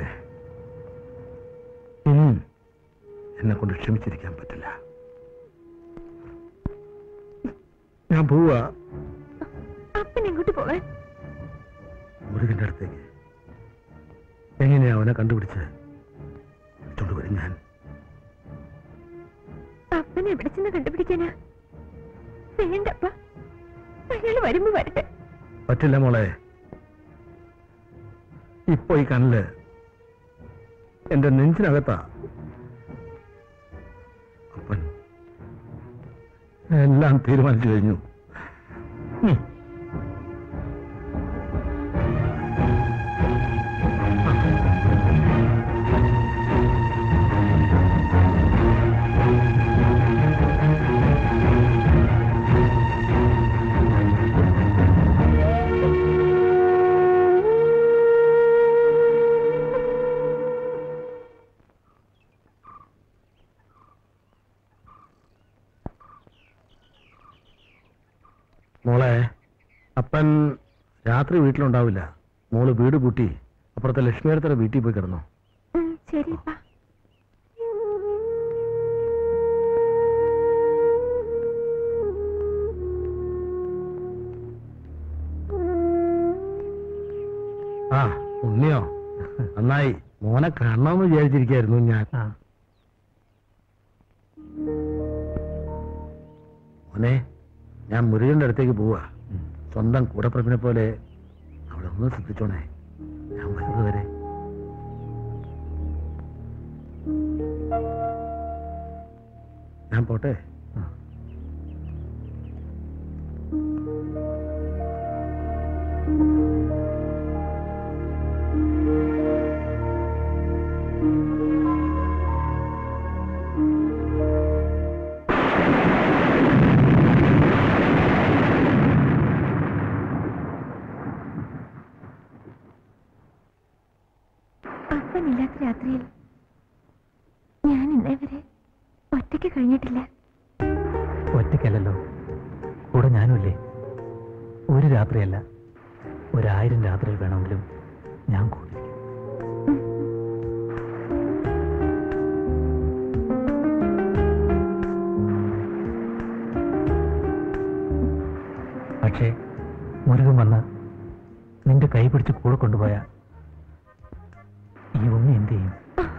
ഉം. എന്നെ കൊണ്ട് ക്ഷമിച്ചിരിക്കാൻ പറ്റില്ല ഞാൻ പോവാ അപ്പൻ എങ്ങോട്ട് പോവാൻ മുരുകന്റെ അടുത്തേക്ക് എങ്ങനെയാ അവനെ കണ്ടുപിടിച്ച് വിളിച്ചോണ്ട് വരും ഞാൻ അപ്പൻ എവിടെ ചെന്ന് കണ്ടുപിടിക്കാനാ വേണ്ടപ്പ അയാള് വരുമ്പോ വരട്ടെ പറ്റില്ല മോളെ ഇപ്പൊ ഈ കനല് എന്റെ നെഞ്ചിനകത്താ അപ്പൻ എല്ലാം തീരുമാനിച്ചു കഴിഞ്ഞു ഉം. മോളെ അപ്പൻ രാത്രി വീട്ടിലുണ്ടാവില്ല മോള് വീട് പൂട്ടി അപ്പുറത്തെ ലക്ഷ്മിയടുത്തര വീട്ടിൽ പോയി കിടന്നോ ഉം, ശരിപ്പാ ആ ഉണ്ണിയോ നന്നായി മോനെ കാണണമെന്ന് വിചാരിച്ചിരിക്കായിരുന്നു ഞാൻ മോനെ ഞാൻ മുരുകന്റെ അടുത്തേക്ക് പോവാ സ്വന്തം കൂടപ്പിറപ്പിനെ പോലെ അവിടെ ഒന്ന് ശ്രദ്ധിച്ചോണേ ഞാൻ വരുന്നത് വരെ ഞാൻ പോട്ടെ അപ്പനില്ലാത്ത രാത്രിയിൽ ഞാൻ ഇന്നേ വരെ ഒറ്റയ്ക്ക് കഴിഞ്ഞിട്ടില്ല ഒറ്റയ്ക്കല്ലല്ലോ കൂടെ ഞാനുമില്ലേ ഒരു രാത്രിയല്ല ഒരായിരം രാത്രിയിൽ വേണമെങ്കിലും ഞാൻ കൂടിയിരിക്കും പക്ഷേ മുരുകൻ വന്ന് നിന്റെ കൈ പിടിച്ച് കൂടെ കൊണ്ടുപോയ ഈ ഉണ്ണി എന്ത് ചെയ്യും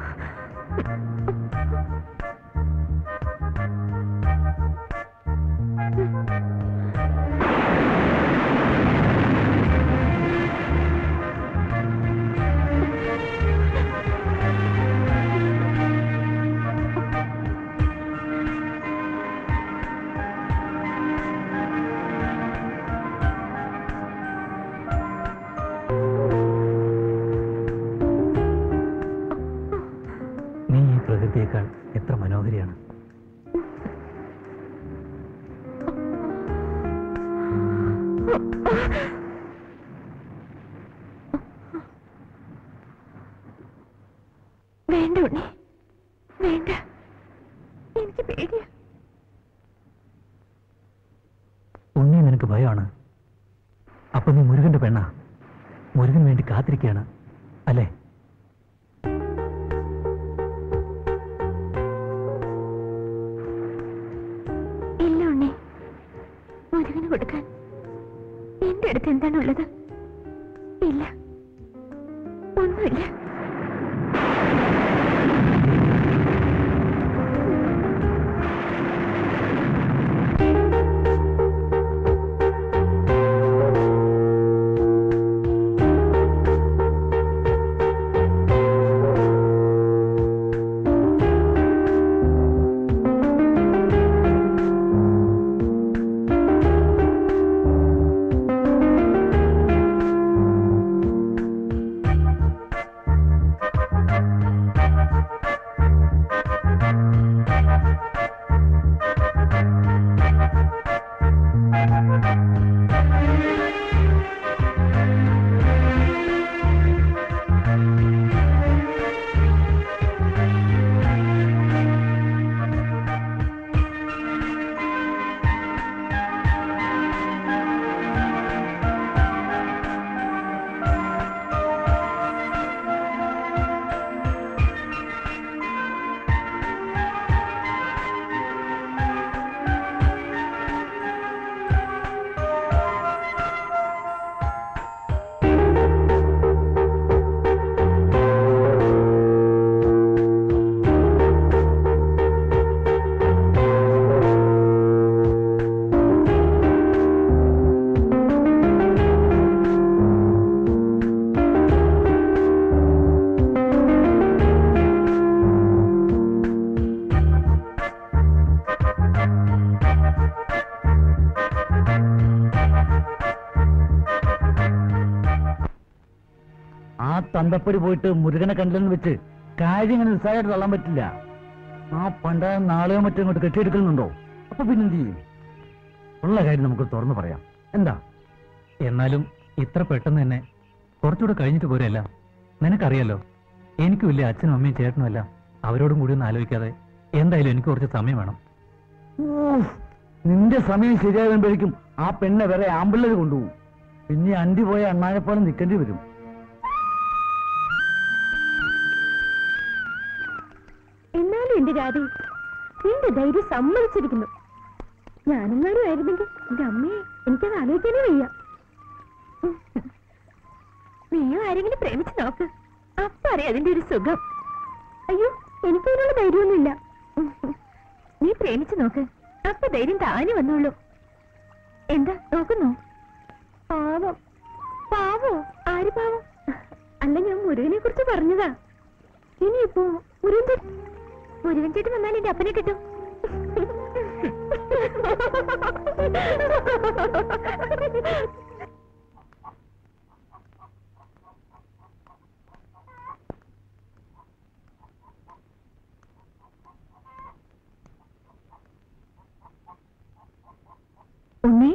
നീ ഈ പ്രകൃതിയേക്കാൾ എത്ര മനോഹരിയാണ് വേണ്ട ഉണ്ണി വേണ്ട എനിക്ക് പേടിയാ ഉണ്ണി നിനക്ക് ഭയമാണ് അപ്പൊ നീ മുരുകന്റെ പെണ്ണാ മുരുകന് വേണ്ടി കാത്തിരിക്കുകയാണ് അല്ലേ ഇല്ല ഉണ്ണി മുരുകന് കൊടുക്കാൻ എന്റെ അടുത്ത് എന്താണുള്ളത് ഇല്ല ഒന്നുമില്ല ആ തന്തപ്പടി പോയിട്ട് മുരുകനെ കണ്ടില്ലെന്ന് വെച്ച് കാര്യം ഇങ്ങനെ നിസ്സാരമായിട്ട് തള്ളാൻ പറ്റില്ല ആ പണ്ട നാളെയോ മറ്റോ ഇങ്ങോട്ട് കെട്ടിയെടുക്കുന്നുണ്ടോ അപ്പൊ പിന്നെന്ത് ചെയ്യും ഉള്ള കാര്യം നമുക്ക് തുറന്നു പറയാം എന്താ എന്നാലും ഇത്ര പെട്ടെന്ന് തന്നെ കുറച്ചുകൂടെ കഴിഞ്ഞിട്ട് പോരല്ല നിനക്കറിയാലോ എനിക്കും ഇല്ലേ അച്ഛനും അമ്മയും ചേട്ടനും എല്ലാം അവരോടും കൂടി ഒന്ന് ആലോചിക്കാതെ എന്തായാലും എനിക്ക് കുറച്ച് സമയം വേണം ഊഫ്, നിന്റെ സമയം ശരിയാകുമ്പോഴേക്കും ആ പെണ്ണെ വേറെ ആമ്പിള്ളേര് കൊണ്ടുപോകും പിന്നെ അണ്ടി പോയ അണ്ണാനെ പോലെ നിൽക്കേണ്ടി വരും എന്നാലും എന്റെ രാധി നിന്റെ ധൈര്യം സമ്മതിച്ചിരിക്കുന്നു ഞാനെങ്ങാനും ആയിരുന്നെങ്കിൽ എന്റെ അമ്മയെ എനിക്കത് ആലോചിക്കാനേ വയ്യ നീയോ ആരെങ്കിലും പ്രേമിച്ച് നോക്ക് അപ്പൊ അറിയാം അതിന്റെ ഒരു സുഖം അയ്യോ എനിക്കതിനുള്ള ധൈര്യമൊന്നുമില്ല നീ പ്രേമിച്ച് നോക്ക് അപ്പൊ ധൈര്യം താനെ വന്നോളൂ എന്താ നോക്കുന്നോ പാവം പാവോ ആര് പാവം അല്ല ഞാൻ മുരുകനെ കുറിച്ച് പറഞ്ഞതാ ഇനിയിപ്പോ മുരുകൻ ചേ- മുരുകൻ ചേട്ടൻ വന്നാൽ എന്റെ അപ്പനെ കിട്ടും ഉണ്ണി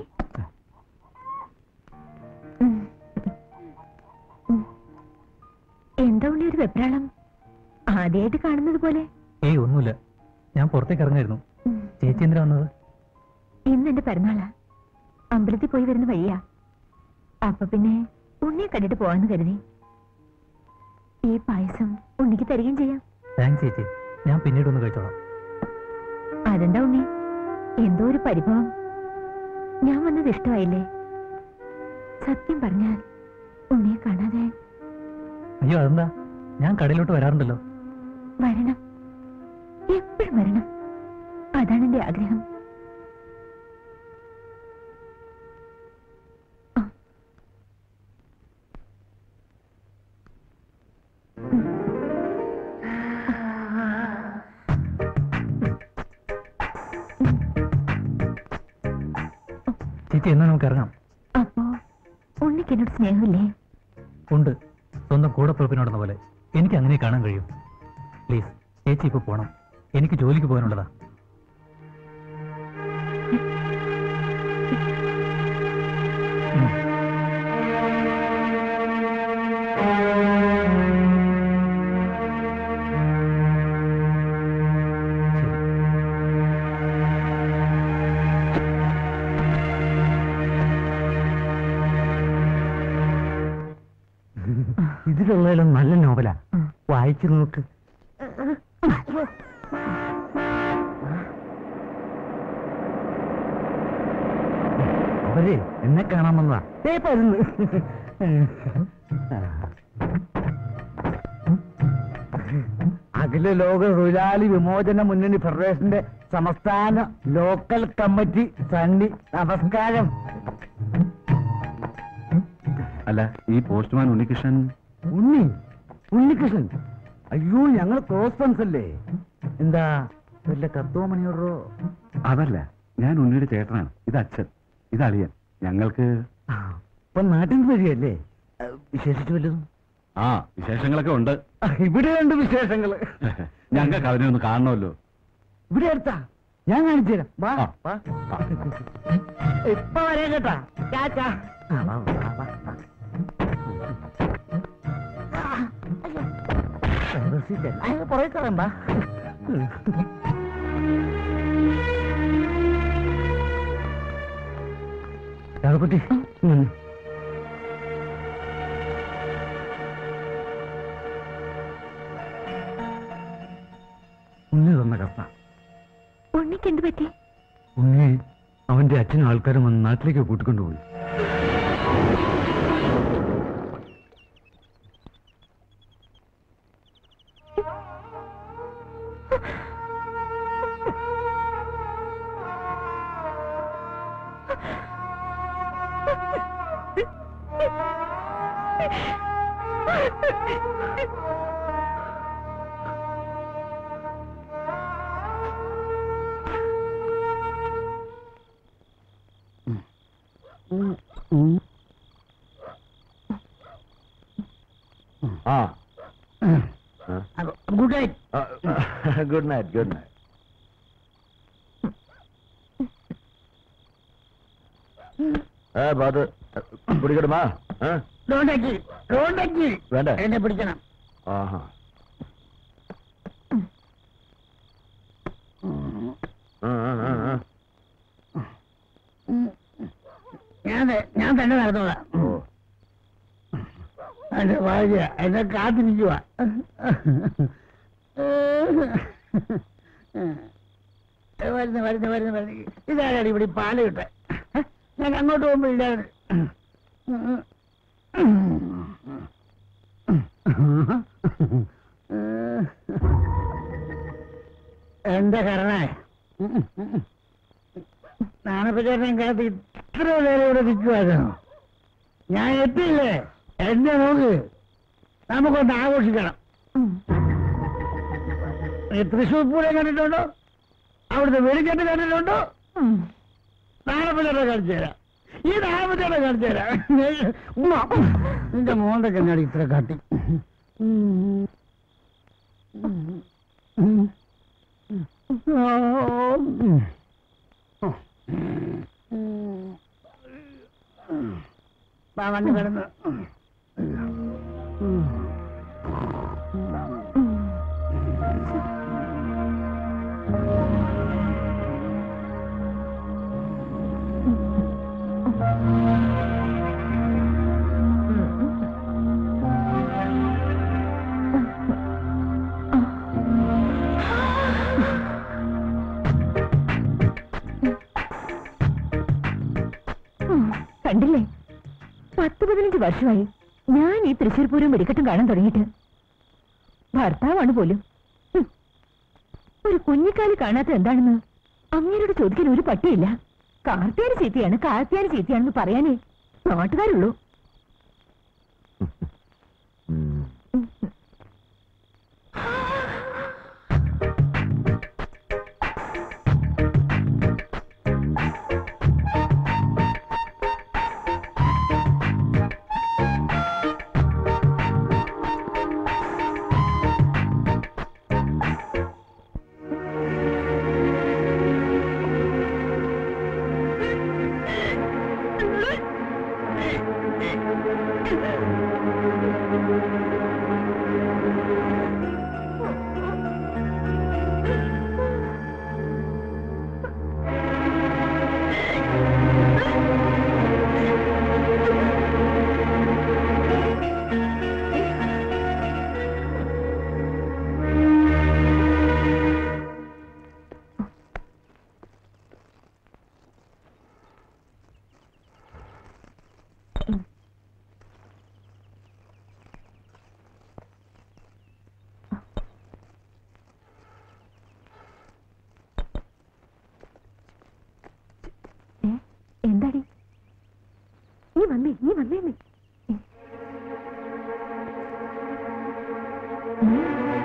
ഉം. ഉം. എന്താ ഉണ്ണി ഒരു വെപ്രാളം ആദ്യമായിട്ട് കാണുന്നത് പോലെ ഏയ് ഒന്നുമില്ല ഞാൻ പുറത്തേക്ക് ഇറങ്ങായിരുന്നു ഉം. ചേച്ചി എന്തിനാ വന്നത് ഇന്ന് എന്റെ പിറന്നാളാ അമ്പലത്തിൽ പോയി വരുന്ന വഴിയാ അപ്പൊ പിന്നെ ഉണ്ണിയെ കണ്ടിട്ട് പോവാന്ന് കരുതി ഈ പായസം ഉണ്ണിക്ക് തരികയും ചെയ്യാം താങ്ക്സ് ചേച്ചി ഞാൻ പിന്നീട് ഒന്ന് കഴിച്ചോളാം അതെന്താ ഉണ്ണി എന്തോ ഒരു പരിഭവം ഞാൻ വന്നത് ഇഷ്ടമായില്ലേ സത്യം പറഞ്ഞാൽ ഉണ്ണിയെ കാണാതെ അയ്യോ അതെന്താ ഞാൻ കടയിലോട്ട് വരാറുണ്ടല്ലോ വരണം എപ്പോഴും വരണം അതാണ് എന്റെ ആഗ്രഹം ആ. ചേച്ചി എന്നാ നമുക്ക് ഇറങ്ങാം അപ്പോ ഉണ്ണിക്ക് എന്നോട് സ്നേഹമില്ലേ ഉണ്ട് സ്വന്തം കൂടപ്പുറപ്പിനോടെന്ന പോലെ എനിക്ക് അങ്ങനെ കാണാൻ കഴിയും പ്ലീസ് ചേച്ചി ഇപ്പൊ പോണം എനിക്ക് ജോലിക്ക് പോകാനുള്ളതാ ഉം. ശരി. ഇതിലുള്ളതിലും നല്ല നോവലാ ഉം. വായിച്ചു നോക്ക് അവരെ എന്നെ കാണാൻ വന്നതാ ഏ പരുന്ന് അഖില ലോക തൊഴിലാളി വിമോചന മുന്നണി ഫെഡറേഷന്റെ സംസ്ഥാന ലോക്കൽ കമ്മിറ്റി സണ്ണി നമസ്കാരം അല്ല ഈ പോസ്റ്റ്മാൻ ഉണ്ണികൃഷ്ണൻ ഉണ്ണി ഉണ്ണികൃഷ്ണൻ അയ്യോ ഞങ്ങൾ ക്ലോസ് ഫ്രണ്ട്സ് അല്ലേ എന്താ വല്ല കത്തോ മണിയോടോ അതല്ല ഞാൻ ഉണ്ണിയുടെ ചേട്ടനാണ് ഇത് അച്ഛൻ ഇത് അളിയൻ ഞങ്ങൾക്ക് ഇപ്പൊ നാട്ടിൽ നിന്ന് വരികയല്ലേ അഹ് വിശേഷിച്ച് വല്ലതും ആ വിശേഷങ്ങളൊക്കെ ഉണ്ട് അഹ് ഇവിടെയുണ്ട് വിശേഷങ്ങള് ഞങ്ങൾക്ക് അവനെ ഒന്ന് കാണണമല്ലോ ഇവിടെ അടുത്താ ഞാൻ കാണിച്ചു തരാം വാ ആ. വാ ആ. ഇപ്പൊ വരാം കേട്ടാ ചാച്ചാ ആ, വാ, വാ, വാ, വാ. ആ, അയ്യോ. Privacy ചെല്ല. ആ, പുറകെ കയറാം, വാ. രാഘവക്കുട്ടി, ഇങ്ങ് വന്നേ. ഉണ്ണി തന്ന കത്ത ഉണ്ണിക്ക് എന്ത് പറ്റി ഉണ്ണി അവന്റെ അച്ഛനും ആൾക്കാരും വന്ന് നാട്ടിലേക്ക് കൂട്ടിക്കൊണ്ടുപോയി ആ good night good night good night ഏ ബാത് പിടിക്കണമാ ഏ? ഡോണ്ടക്കി ഡോണ്ടക്കി വേണ്ട എന്നെ പിടിക്കണം ആഹാ ആ, ആ, ആ, ആ. ഞാൻ ത- ഞാൻ തന്നെ നടന്നോളാം ഓ എന്റെ ഭാര്യ എന്നെ കാത്തിരിക്കുക വരുന്നു വരുന്നു വരുന്നു വരുന്നു ഇതാരാണ് ഇവിടെ ഈ പാല് കിട്ടെ ഞാൻ അങ്ങോട്ട് പോകുമ്പോ ഇല്ലാതെ എന്താ കരണേ നാണപ്പച്ചേട്ടൻ കാത്ത് ഇത്ര നേരം ഇവിടെ നിൽക്കുമായിരുന്നു ഞാൻ എത്തിയില്ലേ എന്നെ നോക്ക് നമുക്കൊന്ന് ആഘോഷിക്കണം ഈ തൃശ്ശൂർ പൂരം കണ്ടിട്ടുണ്ടോ അവിടുത്തെ വെടിക്കെട്ട് കണ്ടിട്ടുണ്ടോ നാണപ്പച്ചേട്ടൻ കാണിച്ചു തരാം ഈ നാണപ്പച്ചേട്ടൻ കാണിച്ചു തരാം ഉമ്മ, നിന്റെ മോന്റെ കണ്ണാടി ഇത്ര കാട്ടി വാ, വണ്ടി കിടന്ന് കണ്ടില്ലേ പത്ത് പതിനഞ്ച് വർഷമായി ഞാൻ ഈ തൃശ്ശൂർ പൂരം വെടിക്കെട്ടും കാണാൻ തുടങ്ങിയിട്ട് ഭർത്താവാണ് പോലും ഹും. ഒരു കുഞ്ഞിക്കാലി കാണാത്ത എന്താണെന്ന് അങ്ങേരോട് ചോദിക്കാൻ ഒരു പട്ടിയില്ല കാർത്തിയാനി ചീത്തയാണ് കാർത്തിയാനി ചീത്തയാണെന്ന് പറയാനേ നാട്ടുകാരുള്ളൂ ഉം. ഏ? എന്താടി നീ വന്നേ നീ വന്നേ നീ ഏ? ഉം.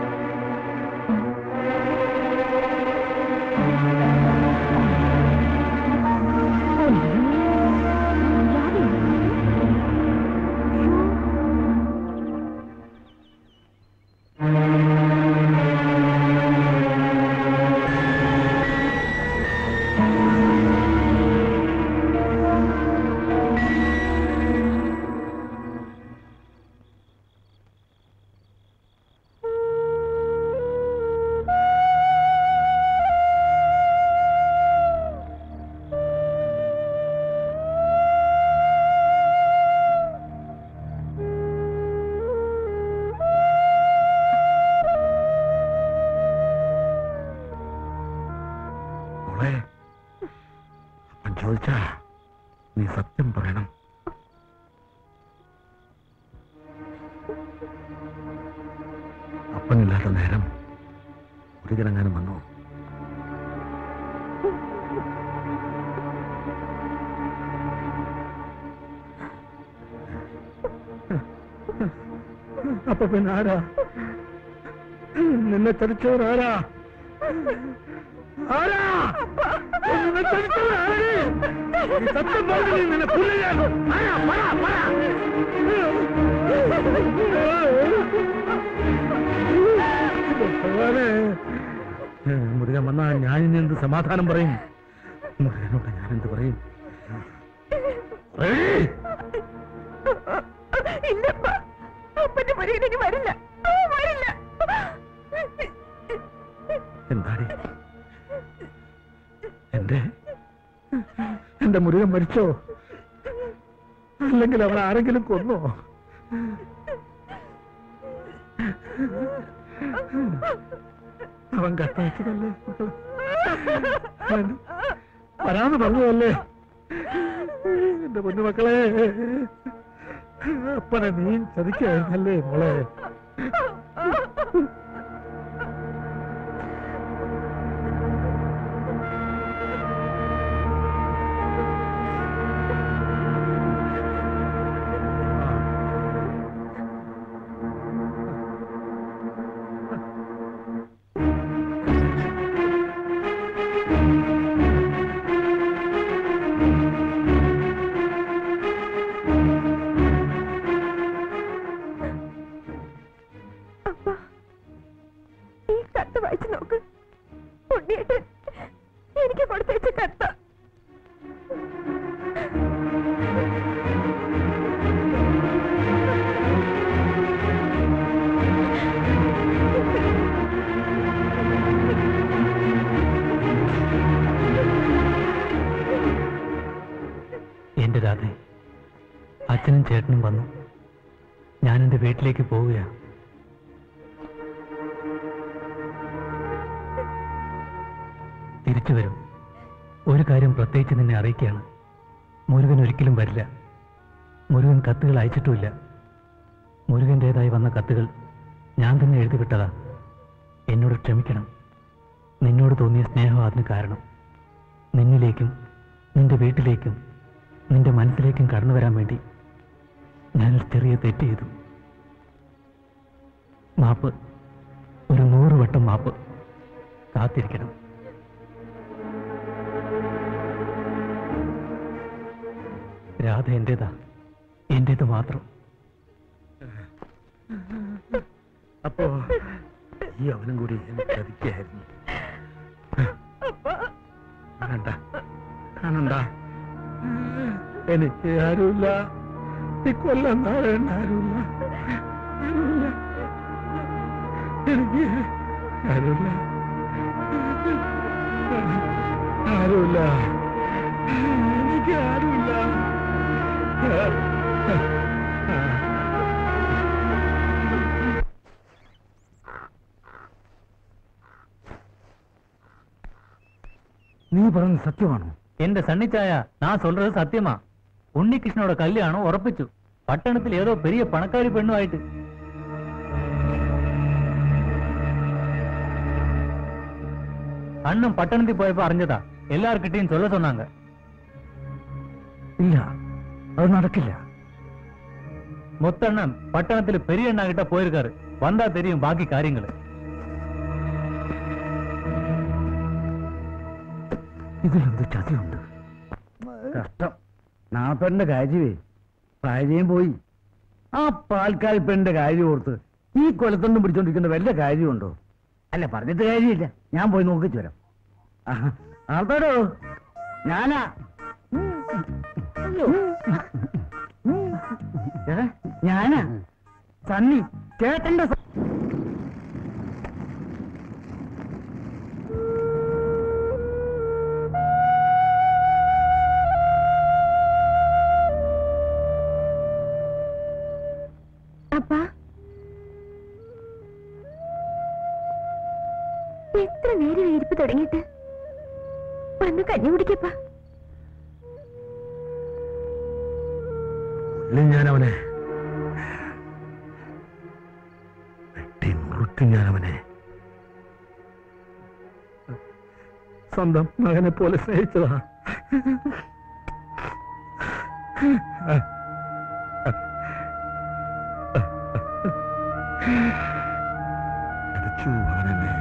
മോളെ അപ്പൻ ചോദിച്ചാ നീ സത്യം പറയണം അപ്പനില്ലാത്ത നേരം ഒരു കിടങ്ങാനും വന്നോ അപ്പൊ പിന്നെ ആരാ നിന്നെ ചതിച്ചവർ ആരാ ആരാ നിന്നെ ചതിച്ചവർ ആര്? നീ സത്യം പറഞ്ഞു നീ നിന്നെ പുല്ലിയാൻ ആരാ പറ പറ ഭഗവാനെ മുരുകൻ വന്നാ ഞാൻ ഇനി എന്ത് സമാധാനം പറയും മുരുകനോട് ഞാൻ എന്ത് പറയും ഏയ്! ഇല്ലപ്പ അപ്പന്റെ പുരയിലേക്ക് വരില്ല ആ, വരില്ല എന്താടി എന്റെ എന്റെ മുരുകൻ മരിച്ചോ അല്ലെങ്കിൽ അവൻ ആരെങ്കിലും കൊന്നോ അവൻ കത്തയച്ചതല്ലേ അവൻ വരാന്ന് പറഞ്ഞതല്ലേ എന്റെ പൊന്നു മക്കളെ അപ്പനെ നീ ചതിക്കായിരുന്നല്ലേ മോളെ അപ്പ ഈ കത്ത് വായിച്ചു നോക്ക് ഉണ്ണിയേട്ട് എനിക്ക് കൊടുത്തയച്ച കത്ത എന്റെ രാധേ അച്ഛനും ചേട്ടനും വന്നു ഞാൻ എന്റെ വീട്ടിലേക്ക് പോവുകയാണ് തിരിച്ചു വരും ഒരു കാര്യം പ്രത്യേകിച്ച് നിന്നെ അറിയിക്കുകയാണ് മുരുകൻ ഒരിക്കലും വരില്ല മുരുകൻ കത്തുകൾ അയച്ചിട്ടുമില്ല മുരുകൻ്റെതായി വന്ന കത്തുകൾ ഞാൻ തന്നെ എഴുതി വിട്ടതാ എന്നോട് ക്ഷമിക്കണം നിന്നോട് തോന്നിയ സ്നേഹം അതിന് കാരണം നിന്നിലേക്കും നിന്റെ വീട്ടിലേക്കും നിന്റെ മനസ്സിലേക്കും കടന്നു വരാൻ വേണ്ടി ഞാനൊരു ചെറിയ തെറ്റ് ചെയ്തു മാപ്പ് ഒരു നൂറ് വട്ടം മാപ്പ് കാത്തിരിക്കണം രാധ എന്റേതാ എന്റേത് മാത്രം അപ്പോ ഈ അവനും കൂടി എന്നെ ചതിക്കായിരുന്നു കാണണ്ട കാണണ്ട എനിക്ക് ആരുമില്ല ഈ കൊല്ലം നാളെ ആരുമില്ല ആരുമില്ല എനിക്ക് ആരുമില്ല ആരുമില്ല എനിക്ക് ആരുമില്ല നീ പറഞ്ഞത് സത്യമാണോ എന്റെ സണ്ണിച്ചായ நான் சொல்றது சத்தியமா உன்னிகிருஷ்ணனோட கல்யாணம் உറപ്പിച്ചു പട്ടണത്തിൽ ഏതോ പെരിയ പണക്കാരി പെണ്ണുമായിട്ട് അണ്ണൻ പട്ടണത്തിൽ പോയപ്പോ അറിഞ്ഞതാ എല്ലാർക്കിട്ടെയും ചൊല്ല சொன்னாங்க ഇല്ല അത് നടക്കില്ല முத்தண்ணன் பட்டணத்துல பெரிய அண்ணா கிட்ட போயிருக்காரு வந்தா தெரியும் பாக்கி காரியங்கள் ഇതിലെന്ത് ചതിയുണ്ട് കഷ്ടം നാപ്പന്റെ കാര്യമേ ഭാര്യയും പോയി ആ പാൽക്കാരി പെണ്ണിന്റെ കാര്യം ഓർത്ത് ഈ കൊലത്തൊന്നും പിടിച്ചോണ്ടിരിക്കുന്ന വല്ല കാര്യമുണ്ടോ അല്ല പറഞ്ഞിട്ട് കാര്യമില്ല ഞാൻ പോയി നോക്കിച്ചു വരാം ആഹാ. ആൾക്കാരോ ഞാനാ അയ്യോ. ഏ? ഞാനാ സണ്ണി ചേട്ടന്റെ സ- അപ്പാ എത്ര നേരം ഇരിപ്പ് തുടങ്ങിയിട്ട് വന്ന് കഞ്ഞി കുടിക്കപ്പാ ഇല്ലെങ്കിൽ ഞാൻ അവനെ വെട്ടി നുറുക്കും ഞാൻ അവനെ സ്വന്തം മകനെ പോലെ സ്നേഹിച്ചതാ അടിച്ചു അവനെന്നെ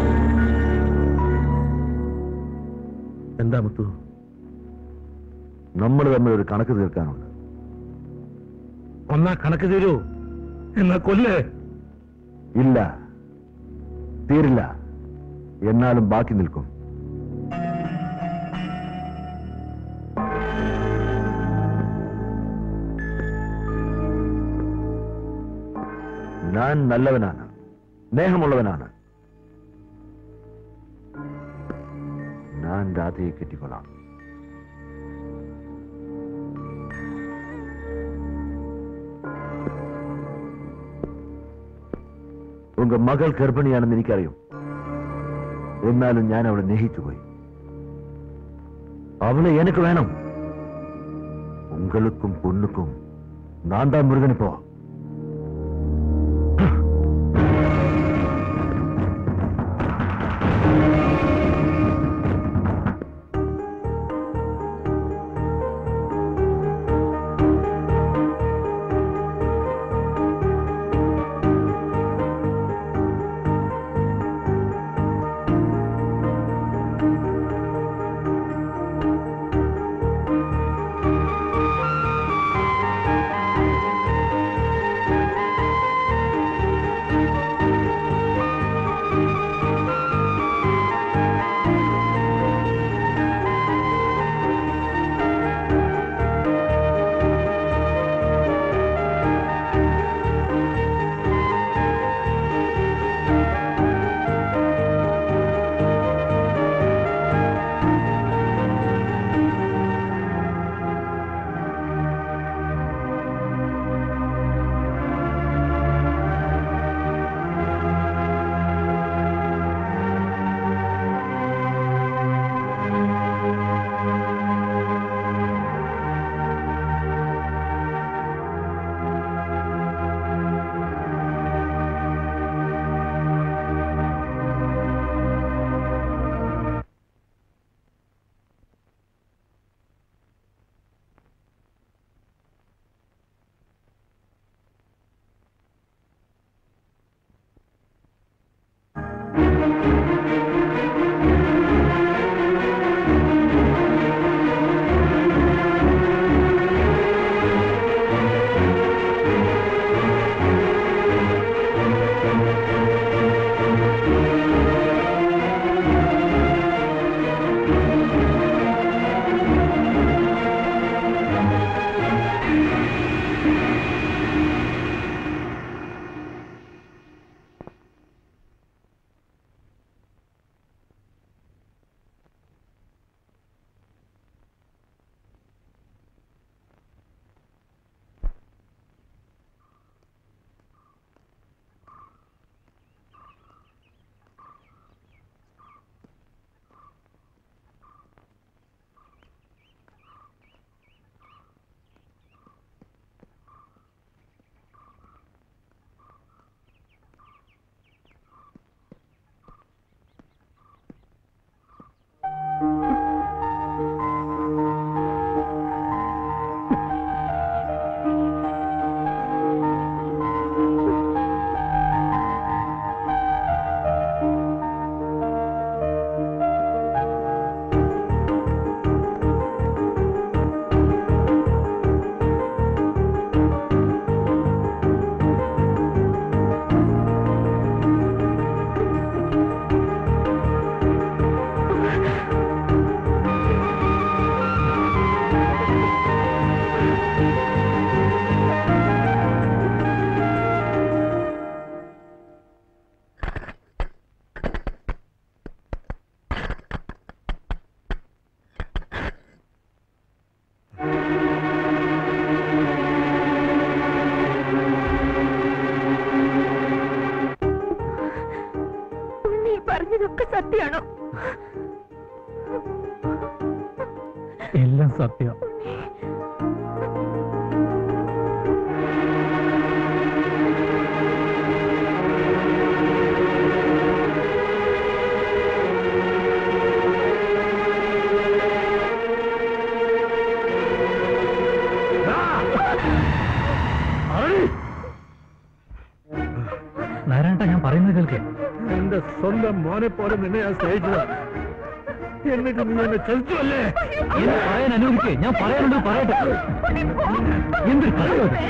എന്താ മുത്തു നമ്മൾ തമ്മിൽ ഒരു കണക്ക് തീർക്കാനുണ്ട് ഒന്നാ കണക്ക് തീരൂ എന്നാ കൊല്ലേ ഇല്ല തീരില്ല എന്നാലും ബാക്കി നിൽക്കും ഞാൻ നല്ലവനാണ് സ്നേഹമുള്ളവനാണ് ഞാൻ രാധയെ കെട്ടിക്കൊള്ളാം ഉങ്ക മകൾ ഗർഭിണിയാണെന്ന് എനിക്കറിയും എന്നാലും ഞാൻ അവളെ സ്നേഹിച്ചു പോയി അവളെ എനിക്ക് വേണം ഉங்களுக்கும் പൊണ്ണുക്കും நான் தான் முருகன் இப்போ ഉണ്ണി പറഞ്ഞതൊക്കെ സത്യാണോ എല്ലാം സത്യം നാരായണ ഞാൻ പറയുന്നത് കേൾക്കേ എന്റെ സ്വന്തം മോനെ പോലെ നിന്നെ ഞാൻ സ്നേഹിച്ചത് എന്നിട്ട് നീ എന്നെ ചതിച്ചു അല്ലേ എന്നെ പറയാൻ അനുവദിക്കേ ഞാൻ പറയാനുള്ളത് പറയട്ടെ എന്തൊരു കഥയോ ഇത്?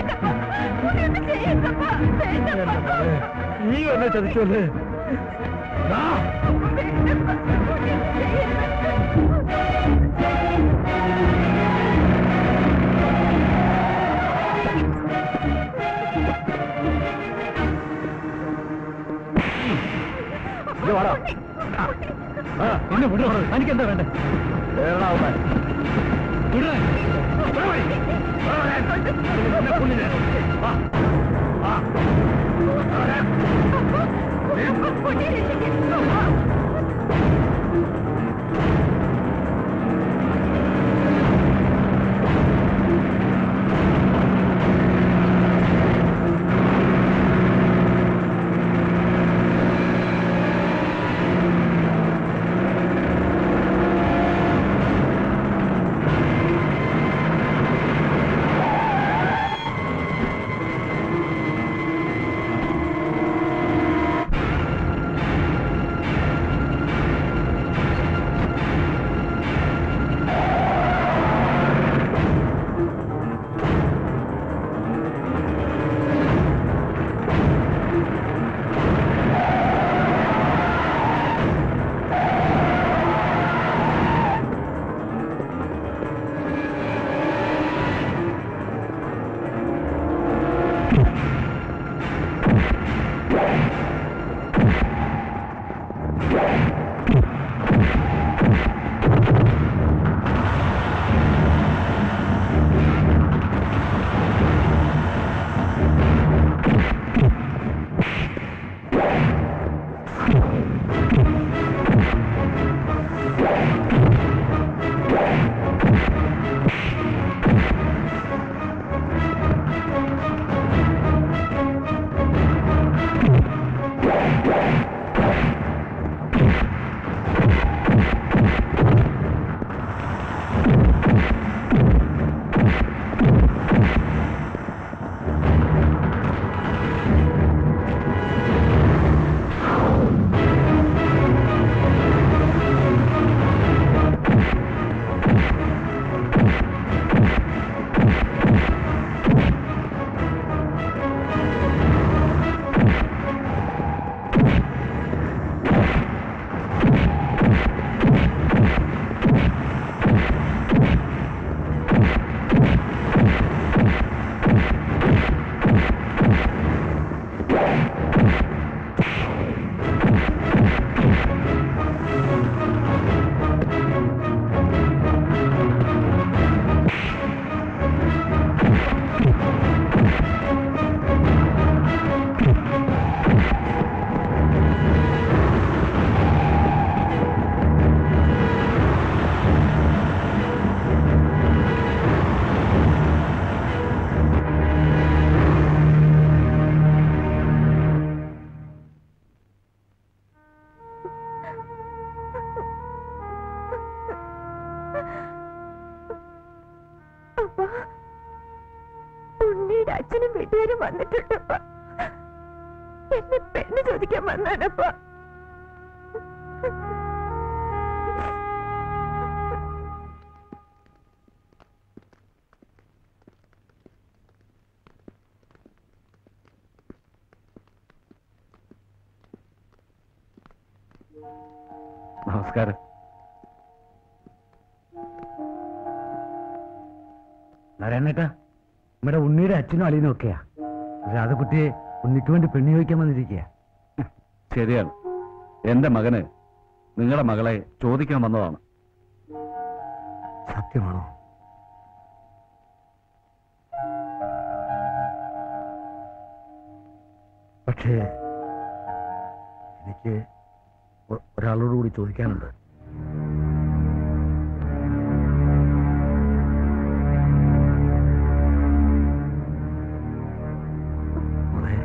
നീ എന്നെ ചതിച്ചു അല്ലേ ദാ, ഇത് വാടാ. ആ, എന്നെ വിടോ എനിക്ക് എന്താ വേണ്ടേ കേറടാ അവിടെ. വിടേ ഇവിടെ വരി. ഇവിടെ വരാൻ. നിന്നെ കൊല്ലില്ലേ? വാ. വാ. ഇവിടെ വരാൻ. അപ്പ ഉണ്ണിയുടെ അച്ഛനും വീട്ടുകാരും വന്നിട്ടുണ്ടപ്പ എന്നെ പെണ്ണ് ചോദിക്കാൻ വന്നാനപ്പ നമസ്കാരം നാരായണേട്ടാ നമ്മുടെ ഉണ്ണിയുടെ അച്ഛനും അളിയനും ഒക്കെയാ രാധകുട്ടിയെ ഉണ്ണിക്ക് വേണ്ടി പെണ്ണി ചോദിക്കാൻ വന്നിരിക്കുക ശരിയാണ് എന്റെ മകന് നിങ്ങളുടെ മകളെ ചോദിക്കാൻ വന്നതാണ് സത്യമാണോ പക്ഷേ എനിക്ക് ഒ- ഒരാളോട് കൂടി ചോദിക്കാനുണ്ട് മോളെ,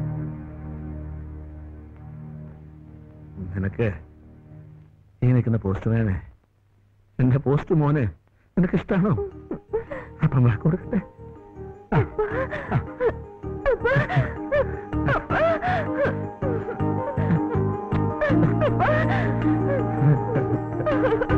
നിനക്ക് ഈ നിൽക്കുന്ന പോസ്റ്റ്മാനെ എന്റെ പോസ്റ്റ് മോനെ നിനക്ക് ഇഷ്ടമാണോ അപ്പം വാക്ക് കൊടുക്കട്ടെ ആ, ആ. അപ്പ